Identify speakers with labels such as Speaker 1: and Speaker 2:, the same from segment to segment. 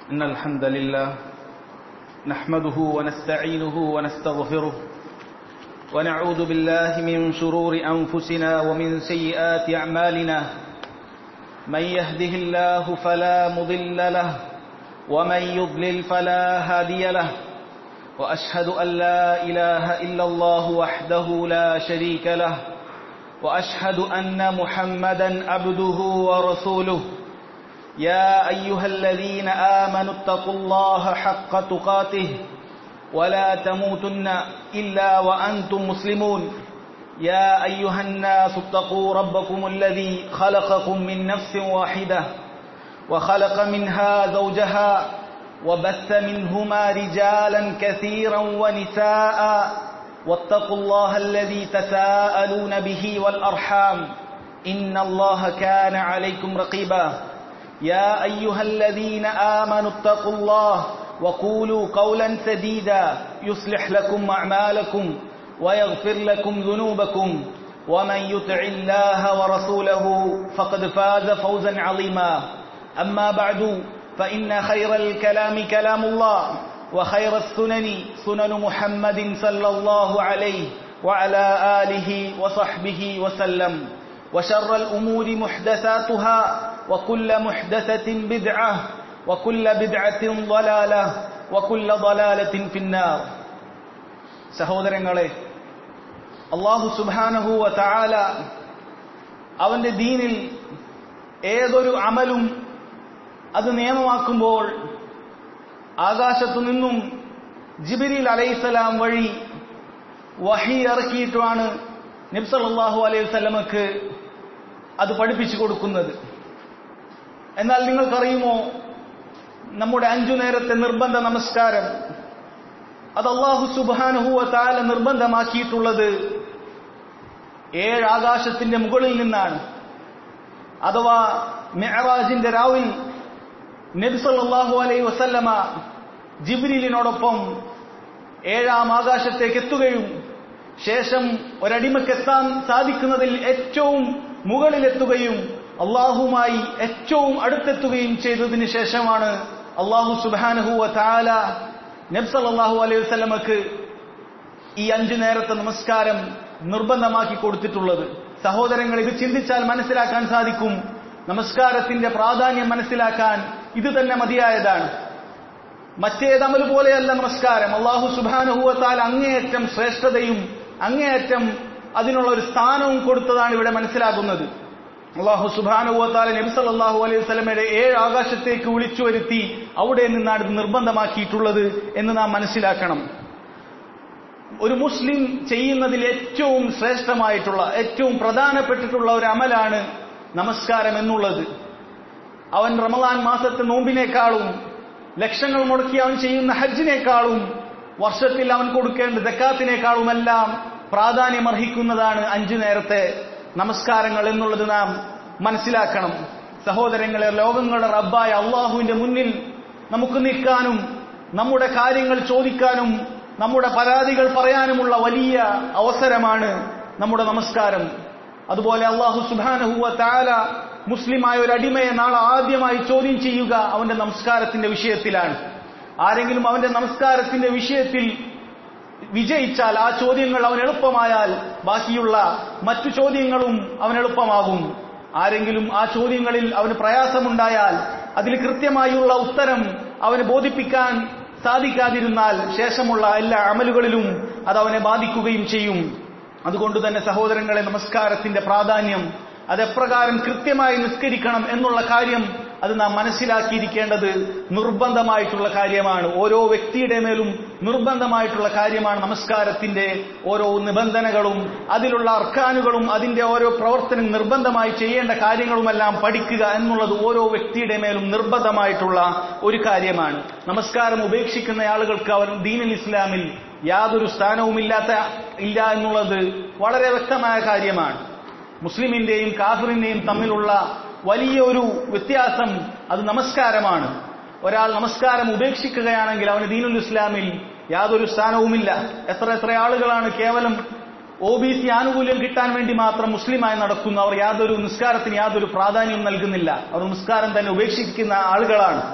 Speaker 1: إن الحمد لله نحمده ونستعينه ونستغفره ونعوذ بالله من شرور أنفسنا ومن سيئات أعمالنا من يهده الله فلا مضل له ومن يضلل فلا هادي له وأشهد أن لا إله إلا الله وحده لا شريك له وأشهد أن محمدا عبده ورسوله يا أيها الذين آمنوا اتقوا الله حق تقاته ولا تموتن إلا وأنتم مسلمون يا أيها الناس اتقوا ربكم الذي خلقكم من نفس واحدة وخلق منها زوجها وبث منهما رجالا كثيرا ونساء واتقوا الله الذي تساءلون به والأرحام إن الله كان عليكم رقيبا يا أيها الذين آمنوا اتقوا الله وقولوا قولا سديدا يصلح لكم أعمالكم ويغفر لكم ذنوبكم ومن يطع الله ورسوله فقد فاز فوزا عظيما أما بعد فإن خير الكلام كلام الله وخير السنن سنن محمد صلى الله عليه وعلى آله وصحبه وسلم وشر الأمور محدثاتها وكل محدثة بدعة وكل بدعة ضلالة وكل ضلالة في النار സഹോദരങ്ങളെ അള്ളാഹു സുബാനഹുവ താല അവന്റെ ദീനിൽ ഏതൊരു അമലും അത് നിയമമാക്കുമ്പോൾ ആകാശത്തു നിന്നും ജിബിരിൽ അലൈഹിസ്സലാം വഴി വഹി ഇറക്കിയിട്ടുമാണ് നിബ്സല്ലാഹു അലൈഹി വസല്ലമക്ക് അത് പഠിപ്പിച്ചു കൊടുക്കുന്നത് എന്നാൽ നിങ്ങൾക്കറിയുമോ നമ്മുടെ അഞ്ചു നേരത്തെ നിർബന്ധ നമസ്കാരം അത് അള്ളാഹു സുബാനുഹുവ താല നിർബന്ധമാക്കിയിട്ടുള്ളത് ഏഴ് ആകാശത്തിന്റെ മുകളിൽ നിന്നാണ് അഥവാ മെഹറാജിന്റെ രാവിൽ നബിസല്ലാഹു അലൈ വസല്ലമ ജിബ്രീലിനോടൊപ്പം ഏഴാം ആകാശത്തേക്ക് എത്തുകയും ശേഷം ഒരടിമക്കെത്താൻ സാധിക്കുന്നതിൽ ഏറ്റവും മുകളിലെത്തുകയും അള്ളാഹുമായി ഏറ്റവും അടുത്തെത്തുകയും ചെയ്തതിനു ശേഷമാണ് അള്ളാഹു സുബാനഹുവ താല നബ്സല്ലാഹു അലൈഹി വസ്ലമക്ക് ഈ അഞ്ചു നേരത്തെ നമസ്കാരം നിർബന്ധമാക്കി കൊടുത്തിട്ടുള്ളത് സഹോദരങ്ങൾ ഇത് ചിന്തിച്ചാൽ മനസ്സിലാക്കാൻ സാധിക്കും നമസ്കാരത്തിന്റെ പ്രാധാന്യം മനസ്സിലാക്കാൻ ഇത് തന്നെ മതിയായതാണ് മറ്റേതമൽ പോലെയല്ല നമസ്കാരം അള്ളാഹു സുബാനുഹുവത്താൽ അങ്ങേയറ്റം ശ്രേഷ്ഠതയും അങ്ങേയറ്റം അതിനുള്ള ഒരു സ്ഥാനവും കൊടുത്തതാണ് ഇവിടെ മനസ്സിലാകുന്നത് അള്ളാഹു സുബാനുവത്താലെ നബിസല്ലാഹു അലൈഹി സ്വലമയുടെ ഏഴ് ആകാശത്തേക്ക് വിളിച്ചു വരുത്തി അവിടെ നിന്നാണ് ഇത് നിർബന്ധമാക്കിയിട്ടുള്ളത് എന്ന് നാം മനസ്സിലാക്കണം ഒരു മുസ്ലിം ചെയ്യുന്നതിൽ ഏറ്റവും ശ്രേഷ്ഠമായിട്ടുള്ള ഏറ്റവും പ്രധാനപ്പെട്ടിട്ടുള്ള ഒരു അമലാണ് നമസ്കാരം എന്നുള്ളത് അവൻ റമദാൻ മാസത്തെ നോമ്പിനേക്കാളും ലക്ഷങ്ങൾ മുടക്കി അവൻ ചെയ്യുന്ന ഹജ്ജിനേക്കാളും വർഷത്തിൽ അവൻ കൊടുക്കേണ്ട ദക്കാത്തിനേക്കാളുമെല്ലാം പ്രാധാന്യം അർഹിക്കുന്നതാണ് അഞ്ചു നേരത്തെ നമസ്കാരങ്ങൾ എന്നുള്ളത് നാം മനസ്സിലാക്കണം സഹോദരങ്ങളെ ലോകങ്ങളുടെ റബ്ബായ അള്ളാഹുവിന്റെ മുന്നിൽ നമുക്ക് നിൽക്കാനും നമ്മുടെ കാര്യങ്ങൾ ചോദിക്കാനും നമ്മുടെ പരാതികൾ പറയാനുമുള്ള വലിയ അവസരമാണ് നമ്മുടെ നമസ്കാരം അതുപോലെ അള്ളാഹു സുബാനഹുവ താല മുസ്ലിമായ ഒരു അടിമയെ നാളെ ആദ്യമായി ചോദ്യം ചെയ്യുക അവന്റെ നമസ്കാരത്തിന്റെ വിഷയത്തിലാണ് ആരെങ്കിലും അവന്റെ നമസ്കാരത്തിന്റെ വിഷയത്തിൽ വിജയിച്ചാൽ ആ ചോദ്യങ്ങൾ അവൻ എളുപ്പമായാൽ ബാക്കിയുള്ള മറ്റു ചോദ്യങ്ങളും അവൻ എളുപ്പമാകും ആരെങ്കിലും ആ ചോദ്യങ്ങളിൽ അവന് പ്രയാസമുണ്ടായാൽ അതിൽ കൃത്യമായുള്ള ഉത്തരം അവന് ബോധിപ്പിക്കാൻ സാധിക്കാതിരുന്നാൽ ശേഷമുള്ള എല്ലാ അമലുകളിലും അത് അവനെ ബാധിക്കുകയും ചെയ്യും അതുകൊണ്ട് തന്നെ സഹോദരങ്ങളെ നമസ്കാരത്തിന്റെ പ്രാധാന്യം അതെപ്രകാരം കൃത്യമായി നിസ്കരിക്കണം എന്നുള്ള കാര്യം അത് നാം മനസ്സിലാക്കിയിരിക്കേണ്ടത് നിർബന്ധമായിട്ടുള്ള കാര്യമാണ് ഓരോ വ്യക്തിയുടെ മേലും നിർബന്ധമായിട്ടുള്ള കാര്യമാണ് നമസ്കാരത്തിന്റെ ഓരോ നിബന്ധനകളും അതിലുള്ള അർക്കാനുകളും അതിന്റെ ഓരോ പ്രവർത്തനം നിർബന്ധമായി ചെയ്യേണ്ട കാര്യങ്ങളുമെല്ലാം പഠിക്കുക എന്നുള്ളത് ഓരോ വ്യക്തിയുടെ മേലും നിർബന്ധമായിട്ടുള്ള ഒരു കാര്യമാണ് നമസ്കാരം ഉപേക്ഷിക്കുന്ന ആളുകൾക്ക് അവർ ദീനൽ ഇസ്ലാമിൽ യാതൊരു സ്ഥാനവുമില്ലാത്ത ഇല്ല എന്നുള്ളത് വളരെ വ്യക്തമായ കാര്യമാണ് മുസ്ലിമിന്റെയും കാഫിറിന്റെയും തമ്മിലുള്ള വലിയ ഒരു വ്യത്യാസം അത് നമസ്കാരമാണ് ഒരാൾ നമസ്കാരം ഉപേക്ഷിക്കുകയാണെങ്കിൽ അവന് ദീനുൽ ഇസ്ലാമിൽ യാതൊരു സ്ഥാനവുമില്ല എത്ര എത്ര ആളുകളാണ് കേവലം ഒ ബി സി ആനുകൂല്യം കിട്ടാൻ വേണ്ടി മാത്രം മുസ്ലിമായി നടക്കുന്നു അവർ യാതൊരു നിസ്കാരത്തിന് യാതൊരു പ്രാധാന്യം നൽകുന്നില്ല അവർ നിസ്കാരം തന്നെ ഉപേക്ഷിക്കുന്ന ആളുകളാണ്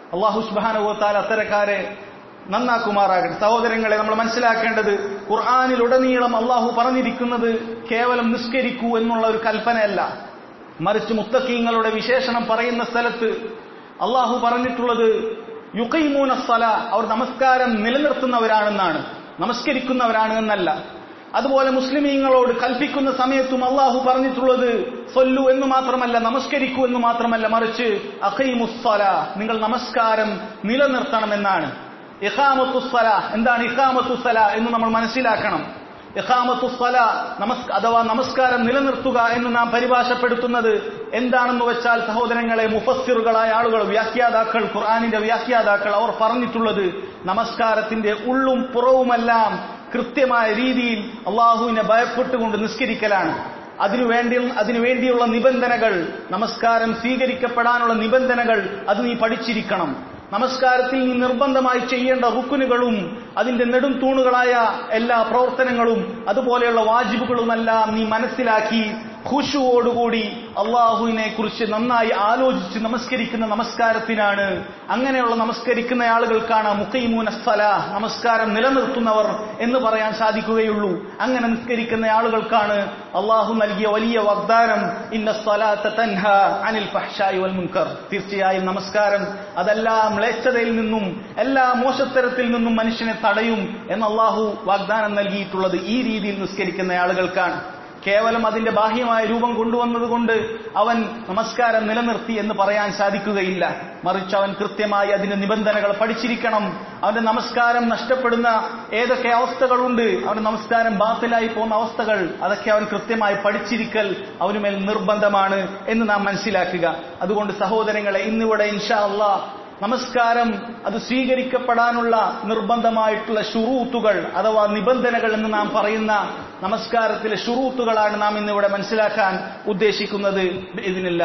Speaker 1: അള്ളാഹു സുബാനുവത്താൽ അത്തരക്കാരെ നന്നാക്കുമാറാകട്ടെ സഹോദരങ്ങളെ നമ്മൾ മനസ്സിലാക്കേണ്ടത് ഖുർആാനിലുടനീളം അള്ളാഹു പറഞ്ഞിരിക്കുന്നത് കേവലം നിസ്കരിക്കൂ എന്നുള്ള ഒരു കൽപ്പനയല്ല മറിച്ച് മുത്തക്കീങ്ങളുടെ വിശേഷണം പറയുന്ന സ്ഥലത്ത് അള്ളാഹു പറഞ്ഞിട്ടുള്ളത് യുക്കൈമൂന സ്ഥല അവർ നമസ്കാരം നിലനിർത്തുന്നവരാണെന്നാണ് നമസ്കരിക്കുന്നവരാണ് എന്നല്ല അതുപോലെ മുസ്ലിമീങ്ങളോട് കൽപ്പിക്കുന്ന സമയത്തും അള്ളാഹു പറഞ്ഞിട്ടുള്ളത് സൊല്ലു എന്ന് മാത്രമല്ല നമസ്കരിക്കൂ എന്ന് മാത്രമല്ല മറിച്ച് അഖൈമുസ്സല നിങ്ങൾ നമസ്കാരം നിലനിർത്തണമെന്നാണ് ഇഖാമത്തുസ്സല എന്താണ് ഇഖാമത്തുസ്സല എന്ന് നമ്മൾ മനസ്സിലാക്കണം ഇഖാമത്തുസ്സല നമസ് അഥവാ നമസ്കാരം നിലനിർത്തുക എന്ന് നാം പരിഭാഷപ്പെടുത്തുന്നത് എന്താണെന്ന് വെച്ചാൽ സഹോദരങ്ങളെ മുഫസ്സിറുകളായ ആളുകൾ വ്യാഖ്യാതാക്കൾ ഖുർആാനിന്റെ വ്യാഖ്യാതാക്കൾ അവർ പറഞ്ഞിട്ടുള്ളത് നമസ്കാരത്തിന്റെ ഉള്ളും പുറവുമെല്ലാം കൃത്യമായ രീതിയിൽ അള്ളാഹുവിനെ ഭയപ്പെട്ടുകൊണ്ട് നിസ്കരിക്കലാണ് അതിനുവേണ്ടി അതിനുവേണ്ടിയുള്ള നിബന്ധനകൾ നമസ്കാരം സ്വീകരിക്കപ്പെടാനുള്ള നിബന്ധനകൾ അത് നീ പഠിച്ചിരിക്കണം നമസ്കാരത്തിൽ നീ നിർബന്ധമായി ചെയ്യേണ്ട റുക്കുനുകളും അതിന്റെ നെടും തൂണുകളായ എല്ലാ പ്രവർത്തനങ്ങളും അതുപോലെയുള്ള വാജിബുകളുമെല്ലാം നീ മനസ്സിലാക്കി ഖുഷുവോടുകൂടി അള്ളാഹുവിനെ കുറിച്ച് നന്നായി ആലോചിച്ച് നമസ്കരിക്കുന്ന നമസ്കാരത്തിനാണ് അങ്ങനെയുള്ള നമസ്കരിക്കുന്ന ആളുകൾക്കാണ് മുഖൈമൂന സ്ഥല നമസ്കാരം നിലനിർത്തുന്നവർ എന്ന് പറയാൻ സാധിക്കുകയുള്ളൂ അങ്ങനെ നിസ്കരിക്കുന്ന ആളുകൾക്കാണ് അള്ളാഹു നൽകിയ വലിയ വാഗ്ദാനം ഇന്ന സ്ഥലാത്ത തൻഹ അനിൽ ഫഹ്ഷായി വൽ മുൻകർ തീർച്ചയായും നമസ്കാരം അതെല്ലാ മ്ലേച്ഛതയിൽ നിന്നും എല്ലാ മോശത്തരത്തിൽ നിന്നും മനുഷ്യനെ തടയും എന്ന് അള്ളാഹു വാഗ്ദാനം നൽകിയിട്ടുള്ളത് ഈ രീതിയിൽ നിസ്കരിക്കുന്ന ആളുകൾക്കാണ് കേവലം അതിന്റെ ബാഹ്യമായ രൂപം കൊണ്ടുവന്നതുകൊണ്ട് അവൻ നമസ്കാരം നിലനിർത്തി എന്ന് പറയാൻ സാധിക്കുകയില്ല മറിച്ച് അവൻ കൃത്യമായി അതിന്റെ നിബന്ധനകൾ പഠിച്ചിരിക്കണം അവന്റെ നമസ്കാരം നഷ്ടപ്പെടുന്ന ഏതൊക്കെ അവസ്ഥകളുണ്ട് അവന്റെ നമസ്കാരം ബാത്തിലായി പോകുന്ന അവസ്ഥകൾ അതൊക്കെ അവൻ കൃത്യമായി പഠിച്ചിരിക്കൽ അവനുമേൽ നിർബന്ധമാണ് എന്ന് നാം മനസ്സിലാക്കുക അതുകൊണ്ട് സഹോദരങ്ങളെ ഇന്നിവിടെ ഇൻഷാ അള്ളാഹ് നമസ്കാരം അത് സ്വീകരിക്കപ്പെടാനുള്ള നിർബന്ധമായിട്ടുള്ള ഷുറൂത്തുകൾ അഥവാ നിബന്ധനകൾ എന്ന് നാം പറയുന്ന നമസ്കാരത്തിലെ ഷുറൂത്തുകളാണ് നാം ഇന്നിവിടെ മനസ്സിലാക്കാൻ ഉദ്ദേശിക്കുന്നത് ഇതിനില്ല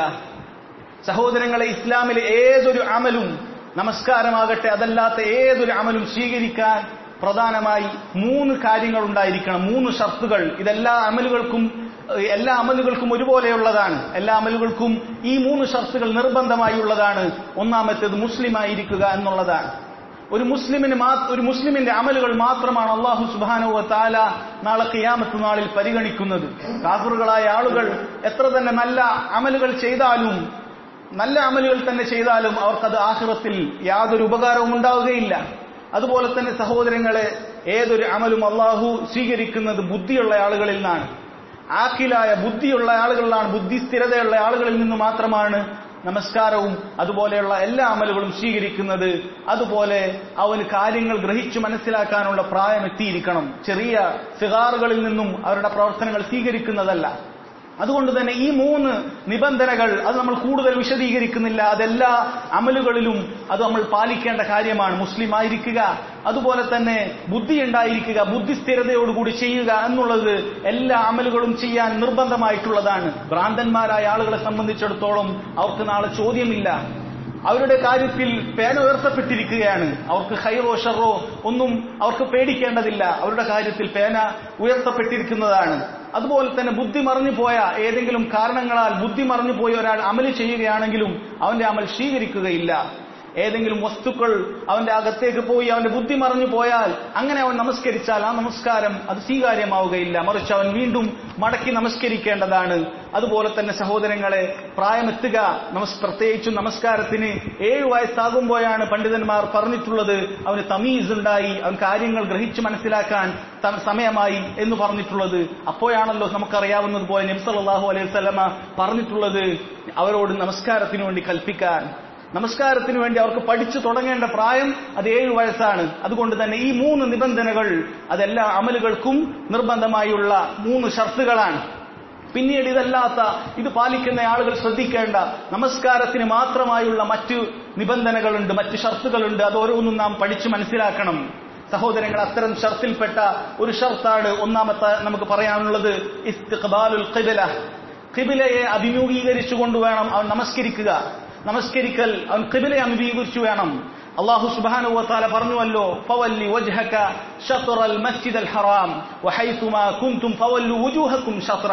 Speaker 1: സഹോദരങ്ങളെ ഇസ്ലാമിലെ ഏതൊരു അമലും നമസ്കാരമാകട്ടെ അതല്ലാത്ത ഏതൊരു അമലും സ്വീകരിക്കാൻ പ്രധാനമായി മൂന്ന് കാര്യങ്ങൾ ഉണ്ടായിരിക്കണം മൂന്ന് ഷർത്തുകൾ ഇതെല്ലാ അമലുകൾക്കും എല്ലാ അമലുകൾക്കും ഒരുപോലെയുള്ളതാണ് എല്ലാ അമലുകൾക്കും ഈ മൂന്ന് ഷർത്തുകൾ നിർബന്ധമായി ഉള്ളതാണ് ഒന്നാമത്തേത് മുസ്ലിം ആയിരിക്കുക എന്നുള്ളതാണ് ഒരു മുസ്ലിമിന് ഒരു മുസ്ലിമിന്റെ അമലുകൾ മാത്രമാണ് അള്ളാഹു സുബാനുവ താല നാളെ കിയാമത്ത് നാളിൽ പരിഗണിക്കുന്നത് കാഫറുകളായ ആളുകൾ എത്ര തന്നെ നല്ല അമലുകൾ ചെയ്താലും നല്ല അമലുകൾ തന്നെ ചെയ്താലും അവർക്കത് ആഹ്റത്തിൽ യാതൊരു ഉപകാരവും ഉണ്ടാവുകയില്ല അതുപോലെ തന്നെ സഹോദരങ്ങളെ ഏതൊരു അമലും അള്ളാഹു സ്വീകരിക്കുന്നത് ബുദ്ധിയുള്ള ആളുകളിൽ നിന്നാണ് ആക്കിലായ ബുദ്ധിയുള്ള ആളുകളിലാണ് ബുദ്ധിസ്ഥിരതയുള്ള ആളുകളിൽ നിന്ന് മാത്രമാണ് നമസ്കാരവും അതുപോലെയുള്ള എല്ലാ അമലുകളും സ്വീകരിക്കുന്നത് അതുപോലെ അവന് കാര്യങ്ങൾ ഗ്രഹിച്ചു മനസ്സിലാക്കാനുള്ള പ്രായം എത്തിയിരിക്കണം ചെറിയ സിഗാറുകളിൽ നിന്നും അവരുടെ പ്രവർത്തനങ്ങൾ സ്വീകരിക്കുന്നതല്ല അതുകൊണ്ട് തന്നെ ഈ മൂന്ന് നിബന്ധനകൾ അത് നമ്മൾ കൂടുതൽ വിശദീകരിക്കുന്നില്ല അതെല്ലാ അമലുകളിലും അത് നമ്മൾ പാലിക്കേണ്ട കാര്യമാണ് മുസ്ലിം ആയിരിക്കുക അതുപോലെ തന്നെ ബുദ്ധി ഉണ്ടായിരിക്കുക ബുദ്ധിസ്ഥിരതയോടുകൂടി ചെയ്യുക എന്നുള്ളത് എല്ലാ അമലുകളും ചെയ്യാൻ നിർബന്ധമായിട്ടുള്ളതാണ് ഭ്രാന്തന്മാരായ ആളുകളെ സംബന്ധിച്ചിടത്തോളം അവർക്ക് നാളെ ചോദ്യമില്ല അവരുടെ കാര്യത്തിൽ പേന ഉയർത്തപ്പെട്ടിരിക്കുകയാണ് അവർക്ക് ഹൈറോ ഷറോ ഒന്നും അവർക്ക് പേടിക്കേണ്ടതില്ല അവരുടെ കാര്യത്തിൽ പേന ഉയർത്തപ്പെട്ടിരിക്കുന്നതാണ് അതുപോലെ തന്നെ ബുദ്ധി മറിഞ്ഞു പോയ ഏതെങ്കിലും കാരണങ്ങളാൽ ബുദ്ധി മറിഞ്ഞു പോയ ഒരാൾ അമല് ചെയ്യുകയാണെങ്കിലും അവന്റെ അമൽ സ്വീകരിക്കുകയില്ല ഏതെങ്കിലും വസ്തുക്കൾ അവന്റെ അകത്തേക്ക് പോയി അവന്റെ ബുദ്ധി മറിഞ്ഞു പോയാൽ അങ്ങനെ അവൻ നമസ്കരിച്ചാൽ ആ നമസ്കാരം അത് സ്വീകാര്യമാവുകയില്ല മറിച്ച് അവൻ വീണ്ടും മടക്കി നമസ്കരിക്കേണ്ടതാണ് അതുപോലെ തന്നെ സഹോദരങ്ങളെ പ്രായമെത്തുക നമസ് പ്രത്യേകിച്ചും നമസ്കാരത്തിന് ഏഴു വയസ്സാകുമ്പോഴാണ് പണ്ഡിതന്മാർ പറഞ്ഞിട്ടുള്ളത് അവന് തമീസ് ഉണ്ടായി അവൻ കാര്യങ്ങൾ ഗ്രഹിച്ചു മനസ്സിലാക്കാൻ സമയമായി എന്ന് പറഞ്ഞിട്ടുള്ളത് അപ്പോഴാണല്ലോ നമുക്കറിയാവുന്നതുപോലെ നബ്സല്ലാഹു അലൈഹി സ്വലമ പറഞ്ഞിട്ടുള്ളത് അവരോട് നമസ്കാരത്തിനു വേണ്ടി കൽപ്പിക്കാൻ നമസ്കാരത്തിന് വേണ്ടി അവർക്ക് പഠിച്ചു തുടങ്ങേണ്ട പ്രായം അത് ഏഴു വയസ്സാണ് അതുകൊണ്ട് തന്നെ ഈ മൂന്ന് നിബന്ധനകൾ അതെല്ലാ അമലുകൾക്കും നിർബന്ധമായുള്ള മൂന്ന് ഷർത്തുകളാണ് പിന്നീട് ഇതല്ലാത്ത ഇത് പാലിക്കുന്ന ആളുകൾ ശ്രദ്ധിക്കേണ്ട നമസ്കാരത്തിന് മാത്രമായുള്ള മറ്റു നിബന്ധനകളുണ്ട് മറ്റു ഷർത്തുകളുണ്ട് അത് ഓരോന്നും നാം പഠിച്ചു മനസ്സിലാക്കണം സഹോദരങ്ങൾ അത്തരം ഷർത്തിൽപ്പെട്ട ഒരു ഷർത്താണ് ഒന്നാമത്തെ നമുക്ക് പറയാനുള്ളത് ഇസ്തിഖ്ബാലുൽ ഖിബല ഖിബിലയെ അഭിമുഖീകരിച്ചുകൊണ്ട് വേണം അവൻ നമസ്കരിക്കുക നമസ്കരിക്കൽ അവൻ ഖിബിലെ അഭിമുഖീകരിച്ചു വേണം അള്ളാഹു സുബ്ഹാനഹു വതആല പറഞ്ഞുവല്ലോ ഫവല്ലി വജ്ഹക ഷത്റൽ മസ്ജിദൽ ഹറാം വഹൈതുമാ കുൻതും ഫവല്ലു വുജൂഹക്കും ഷത്റഹ്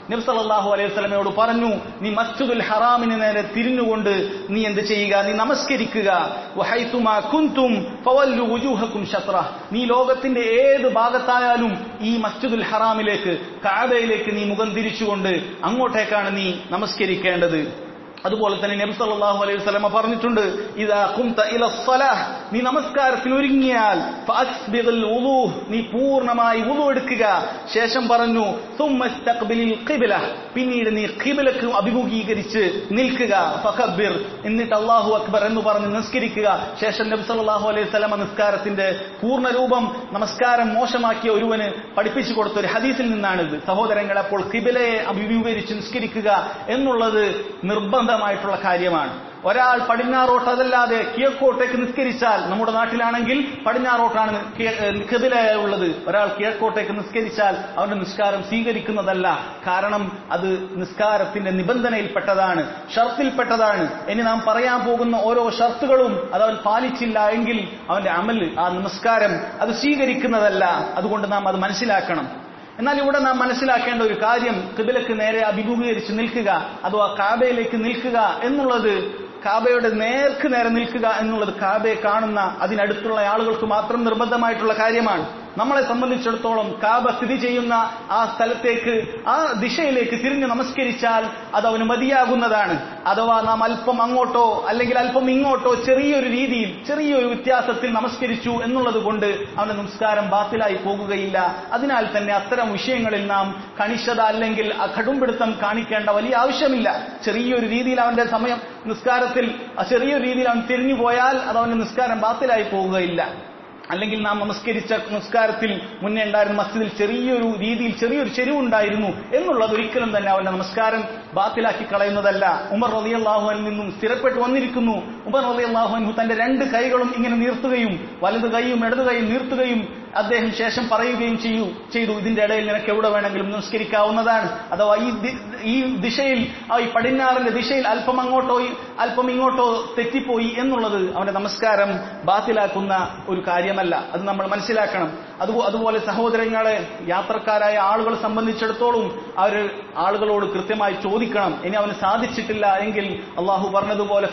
Speaker 1: നബി സല്ലല്ലാഹു അലൈഹി വസല്ലമയോട് പറഞ്ഞു നീ മസ്ജിദുൽ ഹറാമിന് നേരെ തിരിഞ്ഞുകൊണ്ട് നീ എന്ത് ചെയ്യുക നീ നമസ്കരിക്കുക വഹൈതുമാ കുൻതും ഫവല്ലു വുജൂഹക്കും ശത്ര നീ ലോകത്തിന്റെ ഏത് ഭാഗത്തായാലും ഈ മസ്ജിദുൽ ഹറാമിലേക്ക് കാബയിലേക്ക് നീ മുഖം തിരിച്ചുകൊണ്ട് അങ്ങോട്ടേക്കാണ് നീ നമസ്കരിക്കേണ്ടത് അതുപോലെ തന്നെ നബി സല്ലല്ലാഹു അലൈഹി വസല്ലമ പറഞ്ഞിട്ടുണ്ട് ഇദാ ഖുംത ഇല സ്വലാഹ് നീ നമസ്കാരത്തിന് ഒരുങ്ങിയാൽ ഫഅസ്ബിഗുൽ വുളൂ നീ പൂർണ്ണമായി വുളൂ എടുക്കുക ശേഷം പറഞ്ഞു സുമ്മ ഇസ്തഖ്ബിലിൽ ഖിബ്ല പിന്നീട് നീ ഖിബ്ലക്ക് അഭിമുഖീകരിച്ച് നിൽക്കുക ഫഖബ്ബിർ എന്നിട്ട് അല്ലാഹു അക്ബർ എന്ന് പറഞ്ഞ് നിസ്കരിക്കുക ശേഷം നബി സല്ലല്ലാഹു അലൈഹി വസല്ലമ നിസ്കാരത്തിന്റെ പൂർണ്ണ രൂപം നമസ്കാരം മോശമാക്കിയ ഒരുവന് പഠിപ്പിച്ചു കൊടുത്ത ഒരു ഹദീസിൽ നിന്നാണിത് സഹോദരങ്ങൾ അപ്പോൾ ഖിബിലയെ അഭിമുഖീകരിച്ച് നിസ്കരിക്കുക എന്നുള്ളത് നിർബന്ധമായിട്ടുള്ള കാര്യമാണ് ഒരാൾ പടിഞ്ഞാറോട്ട് അതല്ലാതെ കിഴക്കോട്ടേക്ക് നിസ്കരിച്ചാൽ നമ്മുടെ നാട്ടിലാണെങ്കിൽ പടിഞ്ഞാറോട്ടാണ് കിബില ഉള്ളത് ഒരാൾ കിഴക്കോട്ടേക്ക് നിസ്കരിച്ചാൽ അവന്റെ നിസ്കാരം സ്വീകരിക്കുന്നതല്ല കാരണം അത് നിസ്കാരത്തിന്റെ നിബന്ധനയിൽപ്പെട്ടതാണ് ഷർത്തിൽപ്പെട്ടതാണ് ഇനി നാം പറയാൻ പോകുന്ന ഓരോ ഷർത്തുകളും അത് അവൻ പാലിച്ചില്ല എങ്കിൽ അവന്റെ അമൽ ആ നമസ്കാരം അത് സ്വീകരിക്കുന്നതല്ല അതുകൊണ്ട് നാം അത് മനസ്സിലാക്കണം എന്നാൽ ഇവിടെ നാം മനസ്സിലാക്കേണ്ട ഒരു കാര്യം കിബിലക്ക് നേരെ അഭിമുഖീകരിച്ച് നിൽക്കുക അഥവാ കാബയിലേക്ക് നിൽക്കുക എന്നുള്ളത് കാബയുടെ നേർക്ക് നേരെ നിൽക്കുക എന്നുള്ളത് കാബയെ കാണുന്ന അതിനടുത്തുള്ള ആളുകൾക്ക് മാത്രം നിർബന്ധമായിട്ടുള്ള കാര്യമാണ് നമ്മളെ സംബന്ധിച്ചിടത്തോളം കാബ സ്ഥിതി ചെയ്യുന്ന ആ സ്ഥലത്തേക്ക് ആ ദിശയിലേക്ക് തിരിഞ്ഞ് നമസ്കരിച്ചാൽ അത് അവന് മതിയാകുന്നതാണ് അഥവാ നാം അല്പം അങ്ങോട്ടോ അല്ലെങ്കിൽ അല്പം ഇങ്ങോട്ടോ ചെറിയൊരു രീതിയിൽ ചെറിയൊരു വ്യത്യാസത്തിൽ നമസ്കരിച്ചു എന്നുള്ളത് കൊണ്ട് അവന്റെ നമസ്കാരം ബാത്തിലായി പോകുകയില്ല അതിനാൽ തന്നെ അത്തരം വിഷയങ്ങളിൽ നാം കണിശത അല്ലെങ്കിൽ കടുംപിടുത്തം കാണിക്കേണ്ട വലിയ ആവശ്യമില്ല ചെറിയൊരു രീതിയിൽ അവന്റെ സമയം നിസ്കാരത്തിൽ ചെറിയൊരു രീതിയിൽ അവൻ തിരിഞ്ഞു പോയാൽ അത് അവന്റെ നിസ്കാരം ബാത്തിലായി പോവുകയില്ല അല്ലെങ്കിൽ നാം നമസ്കരിച്ച നമസ്കാരത്തിൽ മുന്നേ ഉണ്ടായിരുന്ന മസ്ജിദിൽ ചെറിയൊരു രീതിയിൽ ചെറിയൊരു ചെരിവുണ്ടായിരുന്നു എന്നുള്ളത് ഒരിക്കലും തന്നെ അവന്റെ നമസ്കാരം ബാത്തിലാക്കി കളയുന്നതല്ല ഉമർ റളിയല്ലാഹുവിൽ നിന്നും സ്ഥിരപ്പെട്ടു വന്നിരിക്കുന്നു ഉമർ റളിയല്ലാഹുഅൻഹു തന്റെ രണ്ട് കൈകളും ഇങ്ങനെ നീർത്തുകയും വലത് കൈയും ഇടതു കൈയും നീർത്തുകയും അദ്ദേഹം ശേഷം പറയുകയും ചെയ്യൂ ചെയ്തു ഇതിന്റെ ഇടയിൽ നിനക്ക് എവിടെ വേണമെങ്കിലും നമസ്കരിക്കാവുന്നതാണ് അഥവാ ഈ ഈ ദിശയിൽ ഈ പടിഞ്ഞാറിന്റെ ദിശയിൽ അല്പം അങ്ങോട്ടോ അല്പം ഇങ്ങോട്ടോ തെറ്റിപ്പോയി എന്നുള്ളത് അവന്റെ നമസ്കാരം ബാത്തിലാക്കുന്ന ഒരു കാര്യമല്ല അത് നമ്മൾ മനസ്സിലാക്കണം അത് അതുപോലെ സഹോദരങ്ങളെ യാത്രക്കാരായ ആളുകളെ സംബന്ധിച്ചിടത്തോളം അവർ ആളുകളോട് കൃത്യമായി ചോദിക്കണം ഇനി അവന് സാധിച്ചിട്ടില്ല എങ്കിൽ അള്ളാഹു പറഞ്ഞതുപോലെ